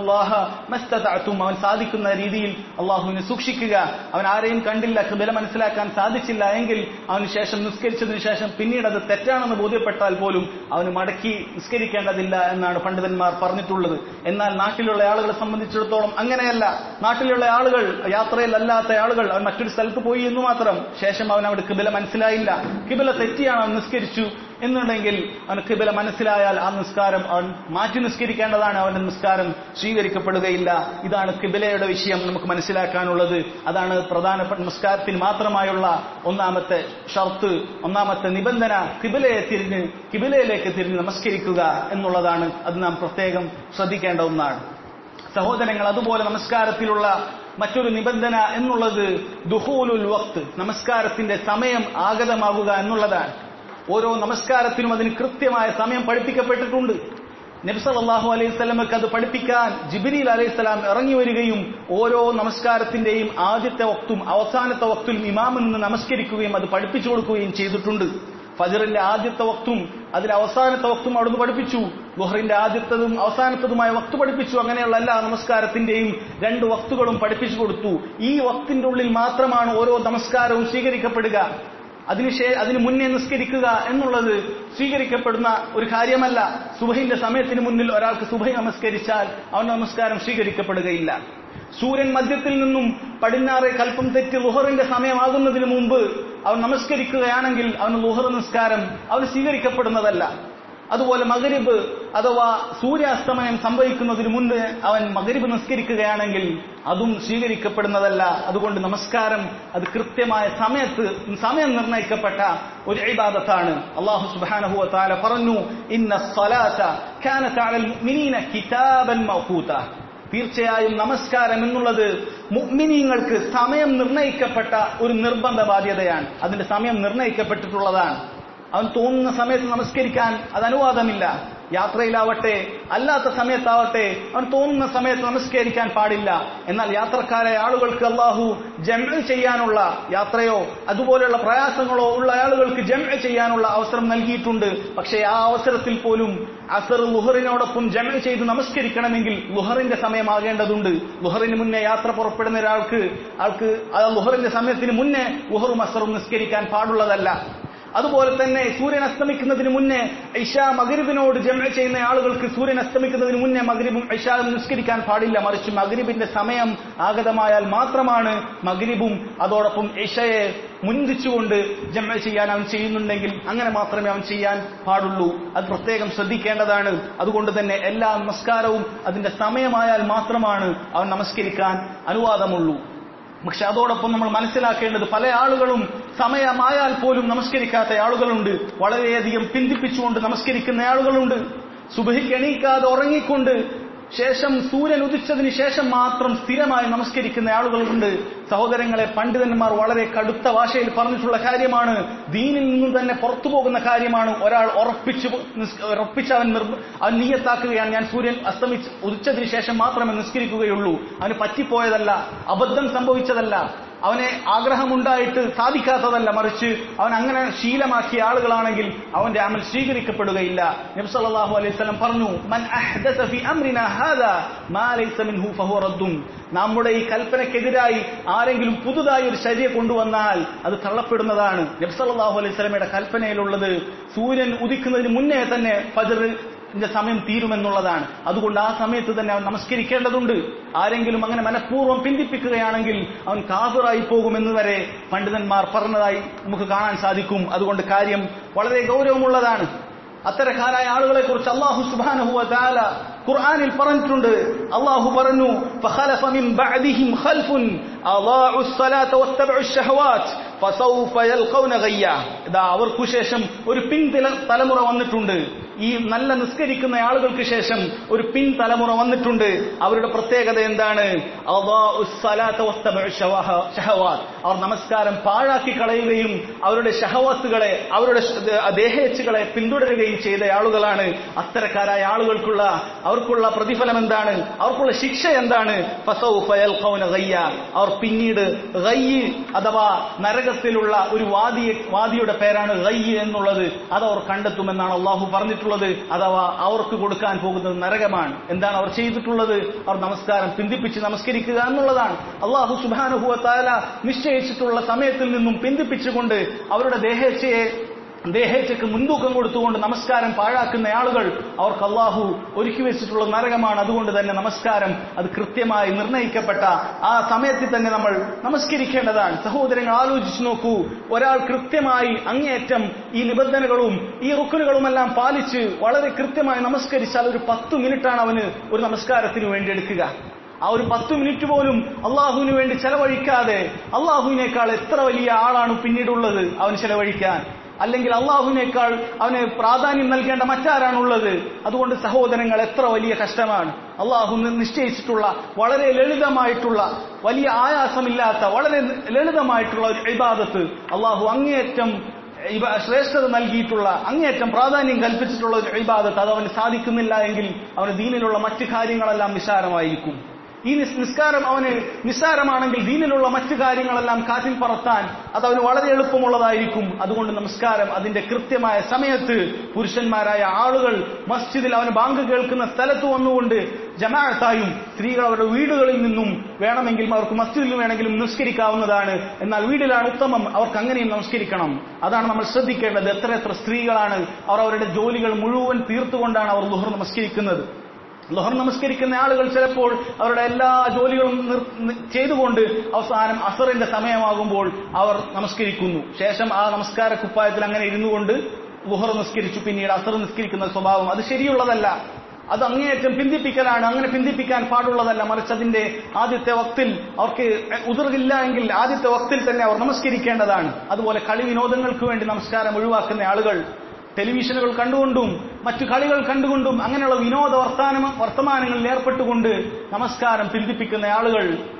Speaker 1: അവൻ സാധിക്കുന്ന രീതിയിൽ അള്ളാഹുവിനെ സൂക്ഷിക്കുക അവൻ ആരെയും കണ്ടില്ല കൃപല മനസ്സിലാക്കാൻ സാധിച്ചില്ല എങ്കിൽ അവന് ശേഷം നിസ്കരിച്ചതിന് ശേഷം പിന്നീട് അത് തെറ്റാണെന്ന് ബോധ്യപ്പെട്ടാൽ പോലും അവന് മടക്കി നിസ്കരിക്കേണ്ടതില്ല എന്നാണ് പണ്ഡിതന്മാർ പറഞ്ഞിട്ടുള്ളത് എന്നാൽ നാട്ടിലുള്ള ആളുകളെ സംബന്ധിച്ചിടത്തോളം അങ്ങനെയല്ല നാട്ടിലുള്ള ആളുകൾ യാത്രയിലല്ലാത്ത ആളുകൾ അവൻ മറ്റൊരു സ്ഥലത്ത് പോയി എന്ന് മാത്രം ശേഷം അവൻ അവിടെ കിബില മനസ്സിലായില്ല കിബില തെറ്റിയാണ് അവൻ നിസ്കരിച്ചു എന്നുണ്ടെങ്കിൽ അവന് കിബില മനസ്സിലായാൽ ആ നിസ്കാരം അവൻ മാറ്റി നിസ്കരിക്കേണ്ടതാണ് അവന്റെ നിസ്കാരം സ്വീകരിക്കപ്പെടുകയില്ല ഇതാണ് കിബിലയുടെ വിഷയം നമുക്ക് മനസ്സിലാക്കാനുള്ളത് അതാണ് പ്രധാനപ്പെട്ട നിസ്കാരത്തിന് മാത്രമായുള്ള ഒന്നാമത്തെ ഷർത്ത് ഒന്നാമത്തെ നിബന്ധന കിബിലയെ തിരിഞ്ഞ് കിബിലയിലേക്ക് തിരിഞ്ഞ് നമസ്കരിക്കുക എന്നുള്ളതാണ് അത് നാം പ്രത്യേകം ശ്രദ്ധിക്കേണ്ട ഒന്നാണ് സഹോദരങ്ങൾ അതുപോലെ നമസ്കാരത്തിലുള്ള മറ്റൊരു നിബന്ധന എന്നുള്ളത് ദുഹൂലുൽ വക്ത് നമസ്കാരത്തിന്റെ സമയം ആഗതമാകുക എന്നുള്ളതാണ് ഓരോ നമസ്കാരത്തിനും അതിന് കൃത്യമായ സമയം പഠിപ്പിക്കപ്പെട്ടിട്ടുണ്ട് നബ്സല്ലാഹു അലൈഹി സ്വലമക്ക് അത് പഠിപ്പിക്കാൻ ജിബിരിൽ അലൈഹി സ്വലാം ഇറങ്ങി വരികയും ഓരോ നമസ്കാരത്തിന്റെയും ആദ്യത്തെ വക്തും അവസാനത്തെ വക്തും ഇമാമിൽ നിന്ന് നമസ്കരിക്കുകയും അത് പഠിപ്പിച്ചു കൊടുക്കുകയും ചെയ്തിട്ടുണ്ട് ഫജറിന്റെ ആദ്യത്തെ വക്തും അതിൽ അവസാനത്തെ വക്തും അവിടുന്ന് പഠിപ്പിച്ചു ഗുഹറിന്റെ ആദ്യത്തതും അവസാനത്തതുമായ വക്തു പഠിപ്പിച്ചു അങ്ങനെയുള്ള എല്ലാ നമസ്കാരത്തിന്റെയും രണ്ട് വക്തുകളും പഠിപ്പിച്ചു കൊടുത്തു ഈ വക്തിന്റെ ഉള്ളിൽ മാത്രമാണ് ഓരോ നമസ്കാരവും സ്വീകരിക്കപ്പെടുക അതിനുശേ അതിന് മുന്നേ നിസ്കരിക്കുക എന്നുള്ളത് സ്വീകരിക്കപ്പെടുന്ന ഒരു കാര്യമല്ല സുബഹിന്റെ സമയത്തിന് മുന്നിൽ ഒരാൾക്ക് സുബഹി നമസ്കരിച്ചാൽ അവന്റെ നമസ്കാരം സ്വീകരിക്കപ്പെടുകയില്ല സൂര്യൻ മധ്യത്തിൽ നിന്നും പടിഞ്ഞാറെ കൽപ്പം തെറ്റി ലുഹറിന്റെ സമയമാകുന്നതിന് മുമ്പ് അവൻ നമസ്കരിക്കുകയാണെങ്കിൽ അവന് ലുഹർ നിസ്കാരം അവന് സ്വീകരിക്കപ്പെടുന്നതല്ല അതുപോലെ മകരിബ് അഥവാ സൂര്യാസ്തമയം സംഭവിക്കുന്നതിന് മുൻപ് അവൻ മകരിബ് നിസ്കരിക്കുകയാണെങ്കിൽ അതും സ്വീകരിക്കപ്പെടുന്നതല്ല അതുകൊണ്ട് നമസ്കാരം അത് കൃത്യമായ സമയത്ത് സമയം നിർണയിക്കപ്പെട്ട ഒരു ഇബാദത്താണ് അള്ളാഹു സുബാനഹു താല പറഞ്ഞു ഇന്ന കിതാബൻ മൗഖൂത തീർച്ചയായും നമസ്കാരം എന്നുള്ളത് മുഗ്മിനീങ്ങൾക്ക് സമയം നിർണയിക്കപ്പെട്ട ഒരു നിർബന്ധ ബാധ്യതയാണ് അതിന്റെ സമയം നിർണയിക്കപ്പെട്ടിട്ടുള്ളതാണ് അവൻ തോന്നുന്ന സമയത്ത് നമസ്കരിക്കാൻ അത് അനുവാദമില്ല യാത്രയിലാവട്ടെ അല്ലാത്ത സമയത്താവട്ടെ അവൻ തോന്നുന്ന സമയത്ത് നമസ്കരിക്കാൻ പാടില്ല എന്നാൽ യാത്രക്കാരായ ആളുകൾക്ക് അള്ളാഹു ജമ ചെയ്യാനുള്ള യാത്രയോ അതുപോലെയുള്ള പ്രയാസങ്ങളോ ഉള്ള ആളുകൾക്ക് ജമ ചെയ്യാനുള്ള അവസരം നൽകിയിട്ടുണ്ട് പക്ഷേ ആ അവസരത്തിൽ പോലും അസർ ലുഹറിനോടൊപ്പം ജമ ചെയ്ത് നമസ്കരിക്കണമെങ്കിൽ ലുഹറിന്റെ സമയമാകേണ്ടതുണ്ട് ലുഹറിന് മുന്നേ യാത്ര പുറപ്പെടുന്ന ഒരാൾക്ക് ആൾക്ക് ആ ലുഹറിന്റെ സമയത്തിന് മുന്നേ ലുഹറും അസറും നിസ്കരിക്കാൻ പാടുള്ളതല്ല അതുപോലെ തന്നെ സൂര്യൻ അസ്തമിക്കുന്നതിന് മുന്നേ ഇഷ മകരിബിനോട് ജമ ചെയ്യുന്ന ആളുകൾക്ക് സൂര്യൻ അസ്തമിക്കുന്നതിന് മുന്നേ മകരിബും ഇഷാവും നിസ്കരിക്കാൻ പാടില്ല മറിച്ച് മകരിബിന്റെ സമയം ആഗതമായാൽ മാത്രമാണ് മകരിബും അതോടൊപ്പം ഇഷയെ മുൻതിച്ചുകൊണ്ട് ജമ ചെയ്യാൻ അവൻ ചെയ്യുന്നുണ്ടെങ്കിൽ അങ്ങനെ മാത്രമേ അവൻ ചെയ്യാൻ പാടുള്ളൂ അത് പ്രത്യേകം ശ്രദ്ധിക്കേണ്ടതാണ് അതുകൊണ്ട് തന്നെ എല്ലാ നമസ്കാരവും അതിന്റെ സമയമായാൽ മാത്രമാണ് അവൻ നമസ്കരിക്കാൻ അനുവാദമുള്ളൂ പക്ഷെ അതോടൊപ്പം നമ്മൾ മനസ്സിലാക്കേണ്ടത് പല ആളുകളും സമയമായാൽ പോലും നമസ്കരിക്കാത്ത ആളുകളുണ്ട് വളരെയധികം പിന്തിപ്പിച്ചുകൊണ്ട് നമസ്കരിക്കുന്ന ആളുകളുണ്ട് സുബഹിക്ക് എണീക്കാതെ ഉറങ്ങിക്കൊണ്ട് ശേഷം സൂര്യൻ ഉദിച്ചതിന് ശേഷം മാത്രം സ്ഥിരമായി നമസ്കരിക്കുന്ന ആളുകളുണ്ട് സഹോദരങ്ങളെ പണ്ഡിതന്മാർ വളരെ കടുത്ത ഭാഷയിൽ പറഞ്ഞിട്ടുള്ള കാര്യമാണ് ദീനിൽ നിന്നും തന്നെ പുറത്തു പോകുന്ന കാര്യമാണ് ഒരാൾ ഉറപ്പിച്ചു ഉറപ്പിച്ച് അവൻ നിർബ- അവൻ നീയത്താക്കുകയാണ് ഞാൻ സൂര്യൻ അസ്തമിച്ച് ഉദിച്ചതിന് ശേഷം മാത്രമേ നിസ്കരിക്കുകയുള്ളൂ അവന് പറ്റിപ്പോയതല്ല അബദ്ധം സംഭവിച്ചതല്ല അവനെ ആഗ്രഹമുണ്ടായിട്ട് സാധിക്കാത്തതല്ല മറിച്ച് അവൻ അങ്ങനെ ശീലമാക്കിയ ആളുകളാണെങ്കിൽ അവന്റെ അമൽ സ്വീകരിക്കപ്പെടുകയില്ല നബ്സല്ലാഹു അലൈഹി സ്വലം പറഞ്ഞു മൻ അഹ്ദസ ഫി അംരിനാ ഹാദാ മാ ലൈസ മിൻഹു ഫഹുവ റദ്ദുൻ നമ്മുടെ ഈ കൽപ്പനയ്ക്കെതിരായി ആരെങ്കിലും പുതുതായി ഒരു ശരിയെ കൊണ്ടുവന്നാൽ അത് തള്ളപ്പെടുന്നതാണ് നബ്സല്ലാഹു അലൈഹി സ്വലമയുടെ കൽപ്പനയിലുള്ളത് സൂര്യൻ ഉദിക്കുന്നതിന് മുന്നേ തന്നെ ഫജർ ന്റെ സമയം തീരുമെന്നുള്ളതാണ് അതുകൊണ്ട് ആ സമയത്ത് തന്നെ അവൻ നമസ്കരിക്കേണ്ടതുണ്ട് ആരെങ്കിലും അങ്ങനെ മനഃപൂർവ്വം പിന്തിപ്പിക്കുകയാണെങ്കിൽ അവൻ കാഫിറായി പോകുമെന്ന് വരെ പണ്ഡിതന്മാർ പറഞ്ഞതായി നമുക്ക് കാണാൻ സാധിക്കും അതുകൊണ്ട് കാര്യം വളരെ ഗൗരവമുള്ളതാണ് അത്തരക്കാരായ ആളുകളെ കുറിച്ച് അള്ളാഹു സുബാനഹു താല ഖുർആനിൽ പറഞ്ഞിട്ടുണ്ട് അള്ളാഹു പറഞ്ഞു فخلف من بعدهم خلف أضاعوا الصلاة واتبعوا الشهوات فسوف يلقون غيا ഇതാ അവർക്കു ശേഷം ഒരു പിൻ തലമുറ വന്നിട്ടുണ്ട് ഈ നല്ല നിസ്കരിക്കുന്ന ആളുകൾക്ക് ശേഷം ഒരു പിൻ തലമുറ വന്നിട്ടുണ്ട് അവരുടെ പ്രത്യേകത എന്താണ് അضاعوا الصلاة واتبعوا الشهوات അവർ നമസ്കാരം പാഴാക്കി കളയുകയും അവരുടെ ഷഹവാത്തുകളെ അവരുടെ ദേഹേച്ഛകളെ പിന്തുടരുകയും ചെയ്ത ആളുകളാണ് അത്തരക്കാരായ ആളുകൾക്കുള്ള അവർക്കുള്ള പ്രതിഫലം എന്താണ് അവർക്കുള്ള ശിക്ഷ എന്താണ് ഫസൗഫ യൽഖൗന ഗയ്യ. അവർ പിന്നീട് ഗയ്യ് അഥവാ നരകത്തിലുള്ള ഒരു വാദിയെ വാദിയുടെ പേരാണ് ഗയ്യ് എന്നുള്ളത് അത് അവർ കണ്ടെത്തുമെന്നാണ് അള്ളാഹു പറഞ്ഞിട്ടുള്ളത് അഥവാ അവർക്ക് കൊടുക്കാൻ പോകുന്നത് നരകമാണ് എന്താണ് അവർ ചെയ്തിട്ടുള്ളത് അവർ നമസ്കാരം പിന്തിപ്പിച്ച് നമസ്കരിക്കുക എന്നുള്ളതാണ് അള്ളാഹു സുബാനുഭവ താല നിശ്ചയിച്ചിട്ടുള്ള സമയത്തിൽ നിന്നും പിന്തിപ്പിച്ചുകൊണ്ട് അവരുടെ ദേഹേച്ഛയെ ദേഹേച്ഛയ്ക്ക് മുൻതൂക്കം കൊടുത്തുകൊണ്ട് നമസ്കാരം പാഴാക്കുന്ന ആളുകൾ അവർക്ക് അള്ളാഹു ഒരുക്കി വെച്ചിട്ടുള്ള നരകമാണ് അതുകൊണ്ട് തന്നെ നമസ്കാരം അത് കൃത്യമായി നിർണയിക്കപ്പെട്ട ആ സമയത്തിൽ തന്നെ നമ്മൾ നമസ്കരിക്കേണ്ടതാണ് സഹോദരങ്ങൾ ആലോചിച്ചു നോക്കൂ ഒരാൾ കൃത്യമായി അങ്ങേയറ്റം ഈ നിബന്ധനകളും ഈ റുക്കനുകളുമെല്ലാം പാലിച്ച് വളരെ കൃത്യമായി നമസ്കരിച്ചാൽ ഒരു പത്ത് മിനിറ്റാണ് അവന് ഒരു നമസ്കാരത്തിന് വേണ്ടി എടുക്കുക ആ ഒരു പത്ത് മിനിറ്റ് പോലും അള്ളാഹുവിന് വേണ്ടി ചെലവഴിക്കാതെ അള്ളാഹുവിനേക്കാൾ എത്ര വലിയ ആളാണ് പിന്നീടുള്ളത് അവൻ ചെലവഴിക്കാൻ അല്ലെങ്കിൽ അള്ളാഹുവിനേക്കാൾ അവന് പ്രാധാന്യം നൽകേണ്ട മറ്റാരാണുള്ളത് അതുകൊണ്ട് സഹോദരങ്ങൾ എത്ര വലിയ കഷ്ടമാണ് അള്ളാഹു നിശ്ചയിച്ചിട്ടുള്ള വളരെ ലളിതമായിട്ടുള്ള വലിയ ആയാസമില്ലാത്ത വളരെ ലളിതമായിട്ടുള്ള ഒരു ഇബാദത്ത് അള്ളാഹു അങ്ങേയറ്റം ഇവ ശ്രേഷ്ഠത നൽകിയിട്ടുള്ള അങ്ങേയറ്റം പ്രാധാന്യം കൽപ്പിച്ചിട്ടുള്ള ഒരു ഇബാദത്ത് അത് അവന് സാധിക്കുന്നില്ല എങ്കിൽ അവന് ദീനിലുള്ള മറ്റു കാര്യങ്ങളെല്ലാം നിസ്സാരമായിരിക്കും ഈ നിസ് നിസ്കാരം അവന് നിസ്സാരമാണെങ്കിൽ ദീനിലുള്ള മറ്റു കാര്യങ്ങളെല്ലാം കാറ്റിൽ പറത്താൻ അത് അവന് വളരെ എളുപ്പമുള്ളതായിരിക്കും അതുകൊണ്ട് നമസ്കാരം അതിന്റെ കൃത്യമായ സമയത്ത് പുരുഷന്മാരായ ആളുകൾ മസ്ജിദിൽ അവന് ബാങ്ക് കേൾക്കുന്ന സ്ഥലത്ത് വന്നുകൊണ്ട് ജമാഅത്തായും സ്ത്രീകൾ അവരുടെ വീടുകളിൽ നിന്നും വേണമെങ്കിൽ അവർക്ക് മസ്ജിദിൽ വേണമെങ്കിലും നിസ്കരിക്കാവുന്നതാണ് എന്നാൽ വീട്ടിലാണ് ഉത്തമം അവർക്ക് അങ്ങനെയും നമസ്കരിക്കണം അതാണ് നമ്മൾ ശ്രദ്ധിക്കേണ്ടത് എത്ര എത്ര സ്ത്രീകളാണ് അവർ അവരുടെ ജോലികൾ മുഴുവൻ തീർത്തുകൊണ്ടാണ് അവർ ലുഹർ നമസ്കരിക്കുന്നത് ലുഹർ നമസ്കരിക്കുന്ന ആളുകൾ ചിലപ്പോൾ അവരുടെ എല്ലാ ജോലികളും നിർ- നി- ചെയ്തുകൊണ്ട് അവസാനം അസറിന്റെ സമയമാകുമ്പോൾ അവർ നമസ്കരിക്കുന്നു ശേഷം ആ നമസ്കാര കുപ്പായത്തിൽ അങ്ങനെ ഇരുന്നു കൊണ്ട് ലുഹർ നിസ്കരിച്ചു പിന്നീട് അസർ നിസ്കരിക്കുന്ന സ്വഭാവം അത് ശരിയുള്ളതല്ല അത് അങ്ങേയറ്റം പിന്തിപ്പിക്കലാണ് അങ്ങനെ പിന്തിപ്പിക്കാൻ പാടുള്ളതല്ല മറിച്ച് അതിന്റെ ആദ്യത്തെ വക്തിൽ അവർക്ക് ഉതിർകില്ല എങ്കിൽ ആദ്യത്തെ വക്തിൽ തന്നെ അവർ നമസ്കരിക്കേണ്ടതാണ് അതുപോലെ കളി വിനോദങ്ങൾക്ക് വേണ്ടി നമസ്കാരം ഒഴിവാക്കുന്ന ആളുകൾ ടെലിവിഷനുകൾ കണ്ടുകൊണ്ടും മറ്റു കളികൾ കണ്ടുകൊണ്ടും അങ്ങനെയുള്ള വിനോദ വർത്താന വർത്തമാനങ്ങളിൽ ഏർപ്പെട്ടുകൊണ്ട് നമസ്കാരം പിന്തിപ്പിക്കുന്ന ആളുകൾ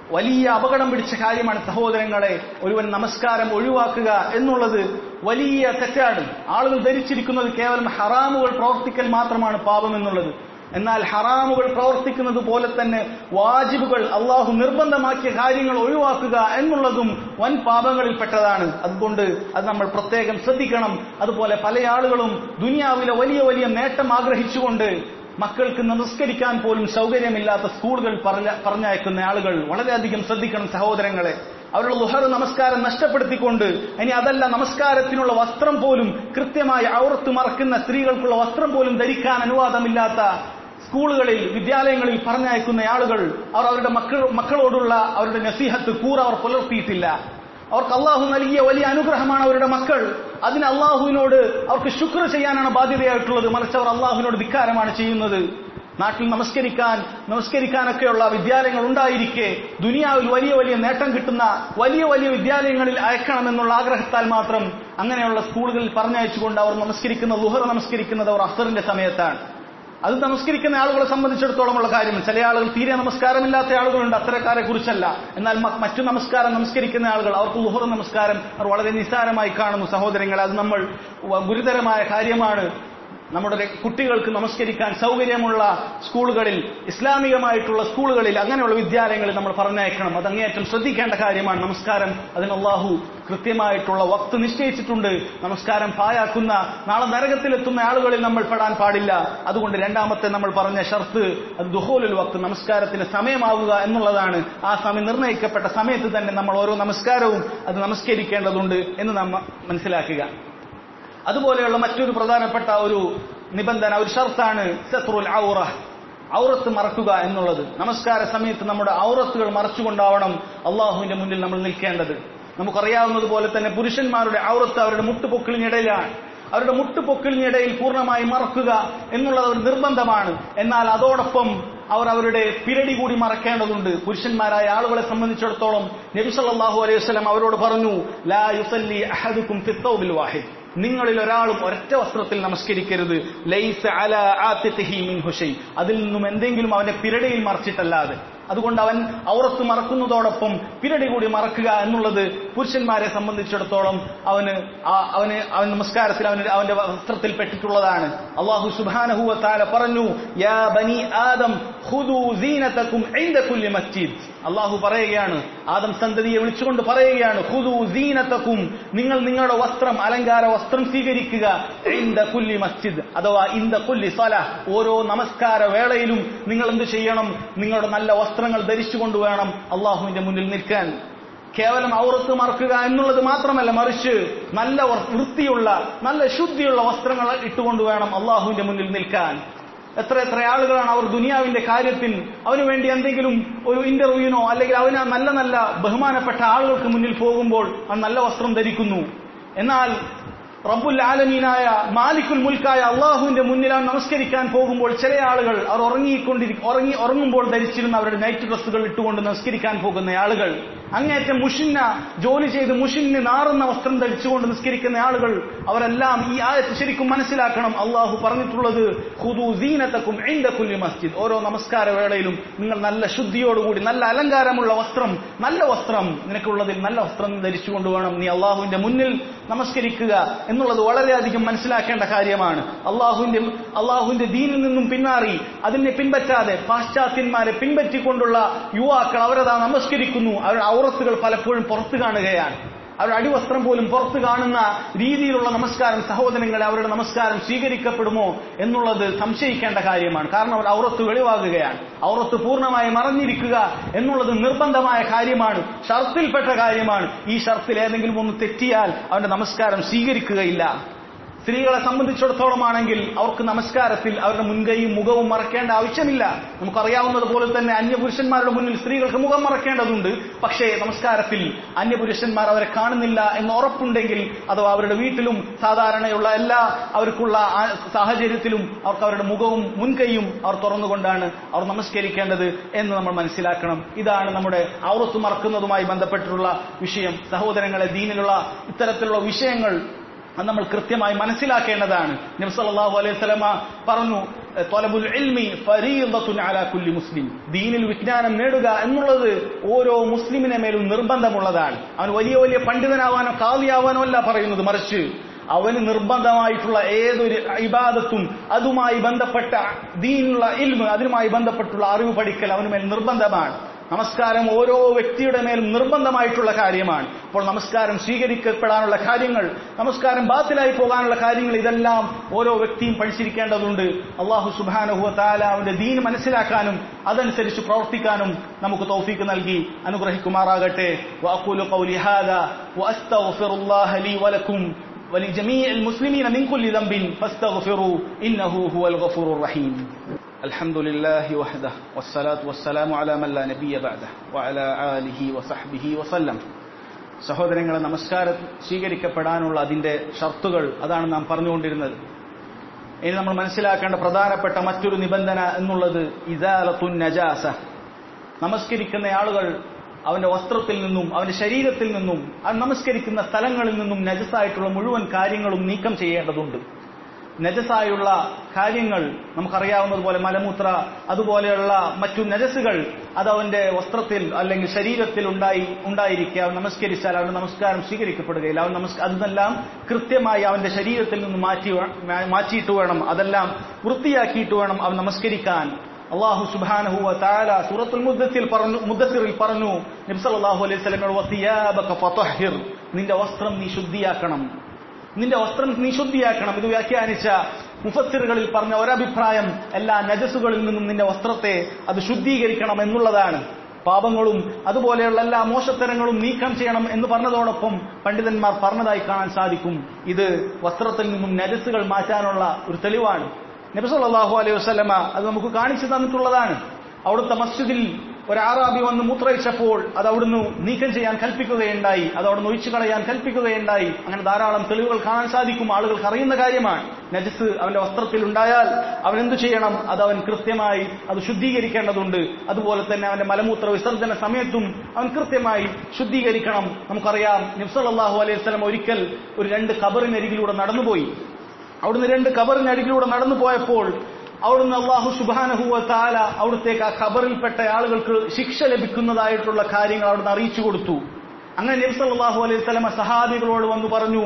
Speaker 1: വലിയ അപകടം പിടിച്ച കാര്യമാണ് സഹോദരങ്ങളെ ഒരുവൻ നമസ്കാരം ഒഴിവാക്കുക എന്നുള്ളത് വലിയ തെറ്റാണ് ആളുകൾ ധരിച്ചിരിക്കുന്നത് കേവലം ഹറാമുകൾ പ്രവർത്തിക്കൽ മാത്രമാണ് പാപം എന്നുള്ളത് എന്നാൽ ഹറാമുകൾ പ്രവർത്തിക്കുന്നത് പോലെ തന്നെ വാജിബുകൾ അള്ളാഹു നിർബന്ധമാക്കിയ കാര്യങ്ങൾ ഒഴിവാക്കുക എന്നുള്ളതും വൻ പാപങ്ങളിൽപ്പെട്ടതാണ് അതുകൊണ്ട് അത് നമ്മൾ പ്രത്യേകം ശ്രദ്ധിക്കണം അതുപോലെ പല ആളുകളും ദുനിയാവിലെ വലിയ വലിയ നേട്ടം ആഗ്രഹിച്ചുകൊണ്ട് മക്കൾക്ക് നമസ്കരിക്കാൻ പോലും സൗകര്യമില്ലാത്ത സ്കൂളുകൾ പറഞ്ഞ പറഞ്ഞയക്കുന്ന ആളുകൾ വളരെയധികം ശ്രദ്ധിക്കണം സഹോദരങ്ങളെ അവരുടെ ലുഹർ നമസ്കാരം നഷ്ടപ്പെടുത്തിക്കൊണ്ട് ഇനി അതല്ല നമസ്കാരത്തിനുള്ള വസ്ത്രം പോലും കൃത്യമായി ഔറത്ത് മറക്കുന്ന സ്ത്രീകൾക്കുള്ള വസ്ത്രം പോലും ധരിക്കാൻ അനുവാദമില്ലാത്ത സ്കൂളുകളിൽ വിദ്യാലയങ്ങളിൽ പറഞ്ഞയക്കുന്ന ആളുകൾ അവർ അവരുടെ മക്കൾ മക്കളോടുള്ള അവരുടെ നസീഹത്ത് കൂറ അവർ പുലർത്തിയിട്ടില്ല അവർക്ക് അള്ളാഹു നൽകിയ വലിയ അനുഗ്രഹമാണ് അവരുടെ മക്കൾ അതിന് അള്ളാഹുവിനോട് അവർക്ക് ശുക്ർ ചെയ്യാനാണ് ബാധ്യതയായിട്ടുള്ളത് മറിച്ച് അവർ അള്ളാഹുവിനോട് ധിക്കാരമാണ് ചെയ്യുന്നത് നാട്ടിൽ നമസ്കരിക്കാൻ നമസ്കരിക്കാനൊക്കെയുള്ള വിദ്യാലയങ്ങൾ ഉണ്ടായിരിക്കെ ദുനിയാവിൽ വലിയ വലിയ നേട്ടം കിട്ടുന്ന വലിയ വലിയ വിദ്യാലയങ്ങളിൽ അയക്കണമെന്നുള്ള ആഗ്രഹത്താൽ മാത്രം അങ്ങനെയുള്ള സ്കൂളുകളിൽ പറഞ്ഞയച്ചുകൊണ്ട് അവർ നമസ്കരിക്കുന്ന ലുഹർ നമസ്കരിക്കുന്നത് അവർ അസറിന്റെ സമയത്താണ് അത് നമസ്കരിക്കുന്ന ആളുകളെ സംബന്ധിച്ചിടത്തോളമുള്ള കാര്യം ചില ആളുകൾ തീരെ നമസ്കാരമില്ലാത്ത ആളുകളുണ്ട് അത്തരക്കാരെ കുറിച്ചല്ല എന്നാൽ മ- മറ്റു നമസ്കാരം നമസ്കരിക്കുന്ന ആളുകൾ അവർക്ക് ലുഹർ നമസ്കാരം അവർ വളരെ നിസ്സാരമായി കാണുന്നു സഹോദരങ്ങൾ അത് നമ്മൾ വ- ഗുരുതരമായ കാര്യമാണ് നമ്മുടെ രെ- കുട്ടികൾക്ക് നമസ്കരിക്കാൻ സൗകര്യമുള്ള സ്കൂളുകളിൽ ഇസ്ലാമികമായിട്ടുള്ള സ്കൂളുകളിൽ അങ്ങനെയുള്ള വിദ്യാലയങ്ങളിൽ നമ്മൾ പറഞ്ഞയക്കണം അത് അങ്ങേയറ്റം ശ്രദ്ധിക്കേണ്ട കാര്യമാണ് നമസ്കാരം അതിന് അള്ളാഹു കൃത്യമായിട്ടുള്ള വക്ത് നിശ്ചയിച്ചിട്ടുണ്ട് നമസ്കാരം പായാക്കുന്ന നാളെ നരകത്തിലെത്തുന്ന ആളുകളിൽ നമ്മൾ പെടാൻ പാടില്ല അതുകൊണ്ട് രണ്ടാമത്തെ നമ്മൾ പറഞ്ഞ ഷർത്ത് അത് ദുഹോലുൽ വക്ത് നമസ്കാരത്തിന് സമയമാവുക എന്നുള്ളതാണ് ആ സമയം നിർണ്ണയിക്കപ്പെട്ട സമയത്ത് തന്നെ നമ്മൾ ഓരോ നമസ്കാരവും അത് നമസ്കരിക്കേണ്ടതുണ്ട് എന്ന് നാം മനസ്സിലാക്കുക അതുപോലെയുള്ള മറ്റൊരു പ്രധാനപ്പെട്ട ഒരു നിബന്ധന ഒരു ഷർത്താണ് സത്രുൽ ഔറ ഔറത്ത് മറക്കുക എന്നുള്ളത് നമസ്കാര സമയത്ത് നമ്മുടെ ഔറത്തുകൾ മറച്ചുകൊണ്ടാവണം അള്ളാഹുവിന്റെ മുന്നിൽ നമ്മൾ നിൽക്കേണ്ടത് നമുക്കറിയാവുന്നതുപോലെ തന്നെ പുരുഷന്മാരുടെ ഔറത്ത് അവരുടെ മുട്ടുപൊക്കിളിനിടയിലാണ് അവരുടെ മുട്ടുപൊക്കിളിനിടയിൽ പൂർണ്ണമായി മറക്കുക എന്നുള്ളത് ഒരു നിർബന്ധമാണ് എന്നാൽ അതോടൊപ്പം അവർ അവരുടെ പിരടി കൂടി മറക്കേണ്ടതുണ്ട് പുരുഷന്മാരായ ആളുകളെ സംബന്ധിച്ചിടത്തോളം നബി സല്ലല്ലാഹു അലൈഹി വസല്ലം അവരോട് പറഞ്ഞു ലാ യുസല്ലി അഹദുക്കും ഫി ത്തൗബിൽ വാഹിദ് നിങ്ങളിൽ ഒരാളും ഒരൊറ്റ വസ്ത്രത്തിൽ നമസ്കരിക്കരുത് ലൈസ അല ആതിഖിഹി മിൻഹു ഷൈ അതിൽ നിന്നും എന്തെങ്കിലും അവന്റെ പിരടിയിൽ മറച്ചിട്ടല്ലാതെ അതുകൊണ്ട് അവൻ ഔറത്ത് മറക്കുന്നതോടൊപ്പം പിരടി കൂടി മറക്കുക എന്നുള്ളത് പുരുഷന്മാരെ സംബന്ധിച്ചിടത്തോളം അവന് ആ- അവന് അവൻ നമസ്കാരത്തിൽ അവന് അവന്റെ വസ്ത്രത്തിൽ പെട്ടിട്ടുള്ളതാണ് അള്ളാഹു സുബാനഹുവ താല പറഞ്ഞു യാ ബനി ആദം ഖുദൂ സീനതകും ഇൻദ കുല്ലി മസ്ജിദ് അള്ളാഹു പറയുകയാണ് ആദം സന്തതിയെ വിളിച്ചുകൊണ്ട് പറയുകയാണ് ഖുദൂ സീനതകും നിങ്ങൾ നിങ്ങളുടെ വസ്ത്രം അലങ്കാര വസ്ത്രം സ്വീകരിക്കുക ഇൻദ കുല്ലി മസ്ജിദ് അഥവാ ഇന്ദ കുല്ലി സല ഓരോ നമസ്കാര വേളയിലും നിങ്ങൾ എന്ത് ചെയ്യണം നിങ്ങളുടെ നല്ല വസ്ത്രങ്ങൾ ധരിച്ചുകൊണ്ട് വേണം അള്ളാഹുവിന്റെ മുന്നിൽ നിൽക്കാൻ കേവലം ഔറത്ത് മറക്കുക എന്നുള്ളത് മാത്രമല്ല മറിച്ച് നല്ല വർ- വൃത്തിയുള്ള നല്ല ശുദ്ധിയുള്ള വസ്ത്രങ്ങൾ ഇട്ടുകൊണ്ട് വേണം അള്ളാഹുവിന്റെ മുന്നിൽ നിൽക്കാൻ എത്ര എത്ര ആളുകളാണ് അവർ ദുനിയാവിന്റെ കാര്യത്തിൽ അവന് വേണ്ടി എന്തെങ്കിലും ഒരു ഇന്റർവ്യൂവിനോ അല്ലെങ്കിൽ അവന് നല്ല നല്ല ബഹുമാനപ്പെട്ട ആളുകൾക്ക് മുന്നിൽ പോകുമ്പോൾ അവൻ നല്ല വസ്ത്രം ധരിക്കുന്നു എന്നാൽ റബ്ബുൽ ആലമീനായ മാലിക്കുൽ മുൽക്കായ അള്ളാഹുവിന്റെ മുന്നിൽ അവൻ നമസ്കരിക്കാൻ പോകുമ്പോൾ ചില ആളുകൾ അവർ ഉറങ്ങിക്കൊണ്ടിരി ഉറങ്ങി ഉറങ്ങുമ്പോൾ ധരിച്ചിരുന്ന അവരുടെ നൈറ്റ് ഡ്രസ്സുകൾ ഇട്ടുകൊണ്ട് നമസ്കരിക്കാൻ പോകുന്ന ആളുകൾ അങ്ങേറ്റം മുഷിന്ന ജോലി ചെയ്ത് മുഷിന് നാറുന്ന വസ്ത്രം ധരിച്ചുകൊണ്ട് നിസ്കരിക്കുന്ന ആളുകൾ അവരെല്ലാം ഈ ആയത്ത് ശരിക്കും മനസ്സിലാക്കണം അള്ളാഹു പറഞ്ഞിട്ടുള്ളത് ഖുദൂ സീനതക്കും ഇൻദ കുല്ലി മസ്ജിദ് ഓരോ നമസ്കാര വേളയിലും നിങ്ങൾ നല്ല ശുദ്ധിയോടുകൂടി നല്ല അലങ്കാരമുള്ള വസ്ത്രം നല്ല വസ്ത്രം നിനക്കുള്ളതിൽ നല്ല വസ്ത്രം ധരിച്ചുകൊണ്ട് വേണം നീ അള്ളാഹുവിന്റെ മുന്നിൽ നമസ്കരിക്കുക എന്നുള്ളത് വളരെയധികം മനസ്സിലാക്കേണ്ട കാര്യമാണ് അള്ളാഹുവിന്റെ അള്ളാഹുവിന്റെ ദീനിൽ നിന്നും പിന്മാറി അതിനെ പിൻപറ്റാതെ പാശ്ചാത്യന്മാരെ പിൻപറ്റിക്കൊണ്ടുള്ള യുവാക്കൾ അവരതാ നമസ്കരിക്കുന്നു അവരുടെ ഔറത്തുകൾ പലപ്പോഴും പുറത്തു കാണുകയാണ് അവരുടെ അടിവസ്ത്രം പോലും പുറത്തു കാണുന്ന രീതിയിലുള്ള നമസ്കാരം സഹോദരങ്ങളെ അവരുടെ നമസ്കാരം സ്വീകരിക്കപ്പെടുമോ എന്നുള്ളത് സംശയിക്കേണ്ട കാര്യമാണ് കാരണം അവർ ഔറത്ത് വെളിവാകുകയാണ് ഔറത്ത് പൂർണ്ണമായി മറഞ്ഞിരിക്കുക എന്നുള്ളത് നിർബന്ധമായ കാര്യമാണ് ഷർത്തിൽപ്പെട്ട കാര്യമാണ് ഈ ഷർത്തിൽ ഏതെങ്കിലും ഒന്ന് തെറ്റിയാൽ അവന്റെ നമസ്കാരം സ്വീകരിക്കുകയില്ല സ്ത്രീകളെ സംബന്ധിച്ചിടത്തോളം ആണെങ്കിൽ അവർക്ക് നമസ്കാരത്തിൽ അവരുടെ മുൻകൈയും മുഖവും മറക്കേണ്ട ആവശ്യമില്ല നമുക്കറിയാവുന്നതുപോലെ തന്നെ അന്യപുരുഷന്മാരുടെ മുന്നിൽ സ്ത്രീകൾക്ക് മുഖം മറക്കേണ്ടതുണ്ട് പക്ഷേ നമസ്കാരത്തിൽ അന്യപുരുഷന്മാർ അവരെ കാണുന്നില്ല എന്ന് ഉറപ്പുണ്ടെങ്കിൽ അഥവാ അവരുടെ വീട്ടിലും സാധാരണയുള്ള എല്ലാ അവർക്കുള്ള ആ സാഹചര്യത്തിലും അവർക്ക് അവരുടെ മുഖവും മുൻകൈയും അവർ തുറന്നുകൊണ്ടാണ് അവർ നമസ്കരിക്കേണ്ടത് എന്ന് നമ്മൾ മനസ്സിലാക്കണം ഇതാണ് നമ്മുടെ ഔറത്ത് മറക്കുന്നതുമായി ബന്ധപ്പെട്ടിട്ടുള്ള വിഷയം സഹോദരങ്ങളെ ദീനിലുള്ള ഇത്തരത്തിലുള്ള വിഷയങ്ങൾ അത് നമ്മൾ കൃത്യമായി മനസ്സിലാക്കേണ്ടതാണ് നബി സല്ലല്ലാഹു അലൈഹി വസല്ലമ പറഞ്ഞു തൊലബുൽ ഇൽമി ഫരീദത്തുൻ അലാ കുല്ലി മുസ്ലിം ദീനിൽ വിജ്ഞാനം നേടുക എന്നുള്ളത് ഓരോ മുസ്ലിമിനെ മേലും നിർബന്ധമുള്ളതാണ് അവൻ വലിയ വലിയ പണ്ഡിതനാവാനോ കാവിയാവാനോ അല്ല പറയുന്നത് മറിച്ച് അവന് നിർബന്ധമായിട്ടുള്ള ഏതൊരു ഇബാദത്തും അതുമായി ബന്ധപ്പെട്ട ദീനുള്ള ഇൽമ് അതിനുമായി ബന്ധപ്പെട്ടുള്ള അറിവ് പഠിക്കൽ അവന് മേൽ നിർബന്ധമാണ് നമസ്കാരം ഓരോ വ്യക്തിയുടെ മേലും നിർബന്ധമായിട്ടുള്ള കാര്യമാണ് അപ്പോൾ നമസ്കാരം സ്വീകരിക്കപ്പെടാനുള്ള കാര്യങ്ങൾ നമസ്കാരം ബാത്തിലായി പോകാനുള്ള കാര്യങ്ങൾ ഇതെല്ലാം ഓരോ വ്യക്തിയും പഠിച്ചിരിക്കേണ്ടതുണ്ട് അള്ളാഹു സുബാനുഹുവ താല അവന്റെ ദീൻ മനസ്സിലാക്കാനും അതനുസരിച്ച് പ്രവർത്തിക്കാനും നമുക്ക് തൗഫീക്ക് നൽകി അനുഗ്രഹിക്കുമാറാകട്ടെ വാഖൂലു ഖൗലി ഹാദാ വഅസ്തഗ്ഫിറുല്ലാഹ ലീ വലക്കും ولجميع المسلمين من كل ذنب فاستغفروا إنه هو الغفور الرحيم الحمد لله وحده والصلاة والسلام على من لا نبي بعده وعلى آله وصحبه وسلم സഹോദരങ്ങളെ നമസ്കാരം സ്വീകരിക്കപ്പെടാനുള്ള അതിന്റെ ഷർത്തുകൾ അതാണ് നാം പറഞ്ഞുകൊണ്ടിരുന്നത് ഇനി നമ്മൾ മനസ്സിലാക്കേണ്ട പ്രധാനപ്പെട്ട മറ്റൊരു നിബന്ധന എന്നുള്ളത് ഇസാലത്തുൻ നജാസ നമസ്കരിക്കുന്ന ആളുകൾ അവന്റെ വസ്ത്രത്തിൽ നിന്നും അവന്റെ ശരീരത്തിൽ നിന്നും അവൻ നമസ്കരിക്കുന്ന സ്ഥലങ്ങളിൽ നിന്നും നജസായിട്ടുള്ള മുഴുവൻ കാര്യങ്ങളും നീക്കം ചെയ്യേണ്ടതുണ്ട് നജസായുള്ള കാര്യങ്ങൾ നമുക്കറിയാവുന്നതുപോലെ മലമൂത്ര അതുപോലെയുള്ള മറ്റു നജസുകൾ അത് അവന്റെ വസ്ത്രത്തിൽ അല്ലെങ്കിൽ ശരീരത്തിൽ ഉണ്ടായി ഉണ്ടായിരിക്കുക അവൻ നമസ്കരിച്ചാൽ അവന്റെ നമസ്കാരം സ്വീകരിക്കപ്പെടുകയില്ല അവൻ നമസ്ക അതെല്ലാം കൃത്യമായി അവന്റെ ശരീരത്തിൽ നിന്ന് മാറ്റി മാറ്റിയിട്ട് വേണം അതെല്ലാം വൃത്തിയാക്കിയിട്ട് വേണം അവൻ നമസ്കരിക്കാൻ അള്ളാഹു സുബാനഹു താല സൂറത്തുൽ മുദ്ദത്തിൽ പറഞ്ഞു മുദ്ദസിറിൽ പറഞ്ഞു നബ്സല്ലാഹു അലൈഹി സ്വലമോട് നിന്റെ വസ്ത്രം നീ ശുദ്ധിയാക്കണം നിന്റെ വസ്ത്രം നീ ശുദ്ധിയാക്കണം ഇത് വ്യാഖ്യാനിച്ച മുഫസ്സിറുകളിൽ പറഞ്ഞ ഒരഭിപ്രായം എല്ലാ നജസുകളിൽ നിന്നും നിന്റെ വസ്ത്രത്തെ അത് ശുദ്ധീകരിക്കണം എന്നുള്ളതാണ് പാപങ്ങളും അതുപോലെയുള്ള എല്ലാ മോശത്തരങ്ങളും നീക്കം ചെയ്യണം എന്ന് പറഞ്ഞതോടൊപ്പം പണ്ഡിതന്മാർ പറഞ്ഞതായി കാണാൻ സാധിക്കും ഇത് വസ്ത്രത്തിൽ നിന്നും നജസുകൾ മാറ്റാനുള്ള ഒരു തെളിവാണ് നബിസല്ലാഹു അലൈഹി വസ്ലമ അത് നമുക്ക് കാണിച്ചു തന്നിട്ടുള്ളതാണ് അവിടുത്തെ മസ്ജിദിൽ ഒരു ആറാബി വന്ന് മൂത്രയിച്ചപ്പോൾ അത് അവിടുന്ന് നീക്കം ചെയ്യാൻ കൽപ്പിക്കുകയുണ്ടായി അത് അവിടുന്ന് ഒഴിച്ചു കളയാൻ കൽപ്പിക്കുകയുണ്ടായി അങ്ങനെ ധാരാളം തെളിവുകൾ കാണാൻ സാധിക്കും ആളുകൾക്ക് അറിയുന്ന കാര്യമാണ് നജസ് അവന്റെ വസ്ത്രത്തിൽ ഉണ്ടായാൽ അവൻ എന്തു ചെയ്യണം അത് അവൻ കൃത്യമായി അത് ശുദ്ധീകരിക്കേണ്ടതുണ്ട് അതുപോലെ തന്നെ അവന്റെ മലമൂത്ര വിസർജന സമയത്തും അവൻ കൃത്യമായി ശുദ്ധീകരിക്കണം നമുക്കറിയാം നിഫ്സലാഹു അലൈഹി സ്വലം ഒരിക്കൽ ഒരു രണ്ട് കബറിനരികിലൂടെ നടന്നുപോയി അവിടുന്ന് രണ്ട് കബറിനരികിലൂടെ നടന്നു പോയപ്പോൾ അവിടുന്ന് അള്ളാഹു സുബാനഹുവ താല അവിടുത്തേക്ക് ആ ഖബറിൽപ്പെട്ട ആളുകൾക്ക് ശിക്ഷ ലഭിക്കുന്നതായിട്ടുള്ള കാര്യങ്ങൾ അവിടുന്ന് അറിയിച്ചു കൊടുത്തു അങ്ങനെ നബ്സല്ലാഹു അലൈഹി സ്വലമ സഹാബികളോട് വന്ന് പറഞ്ഞു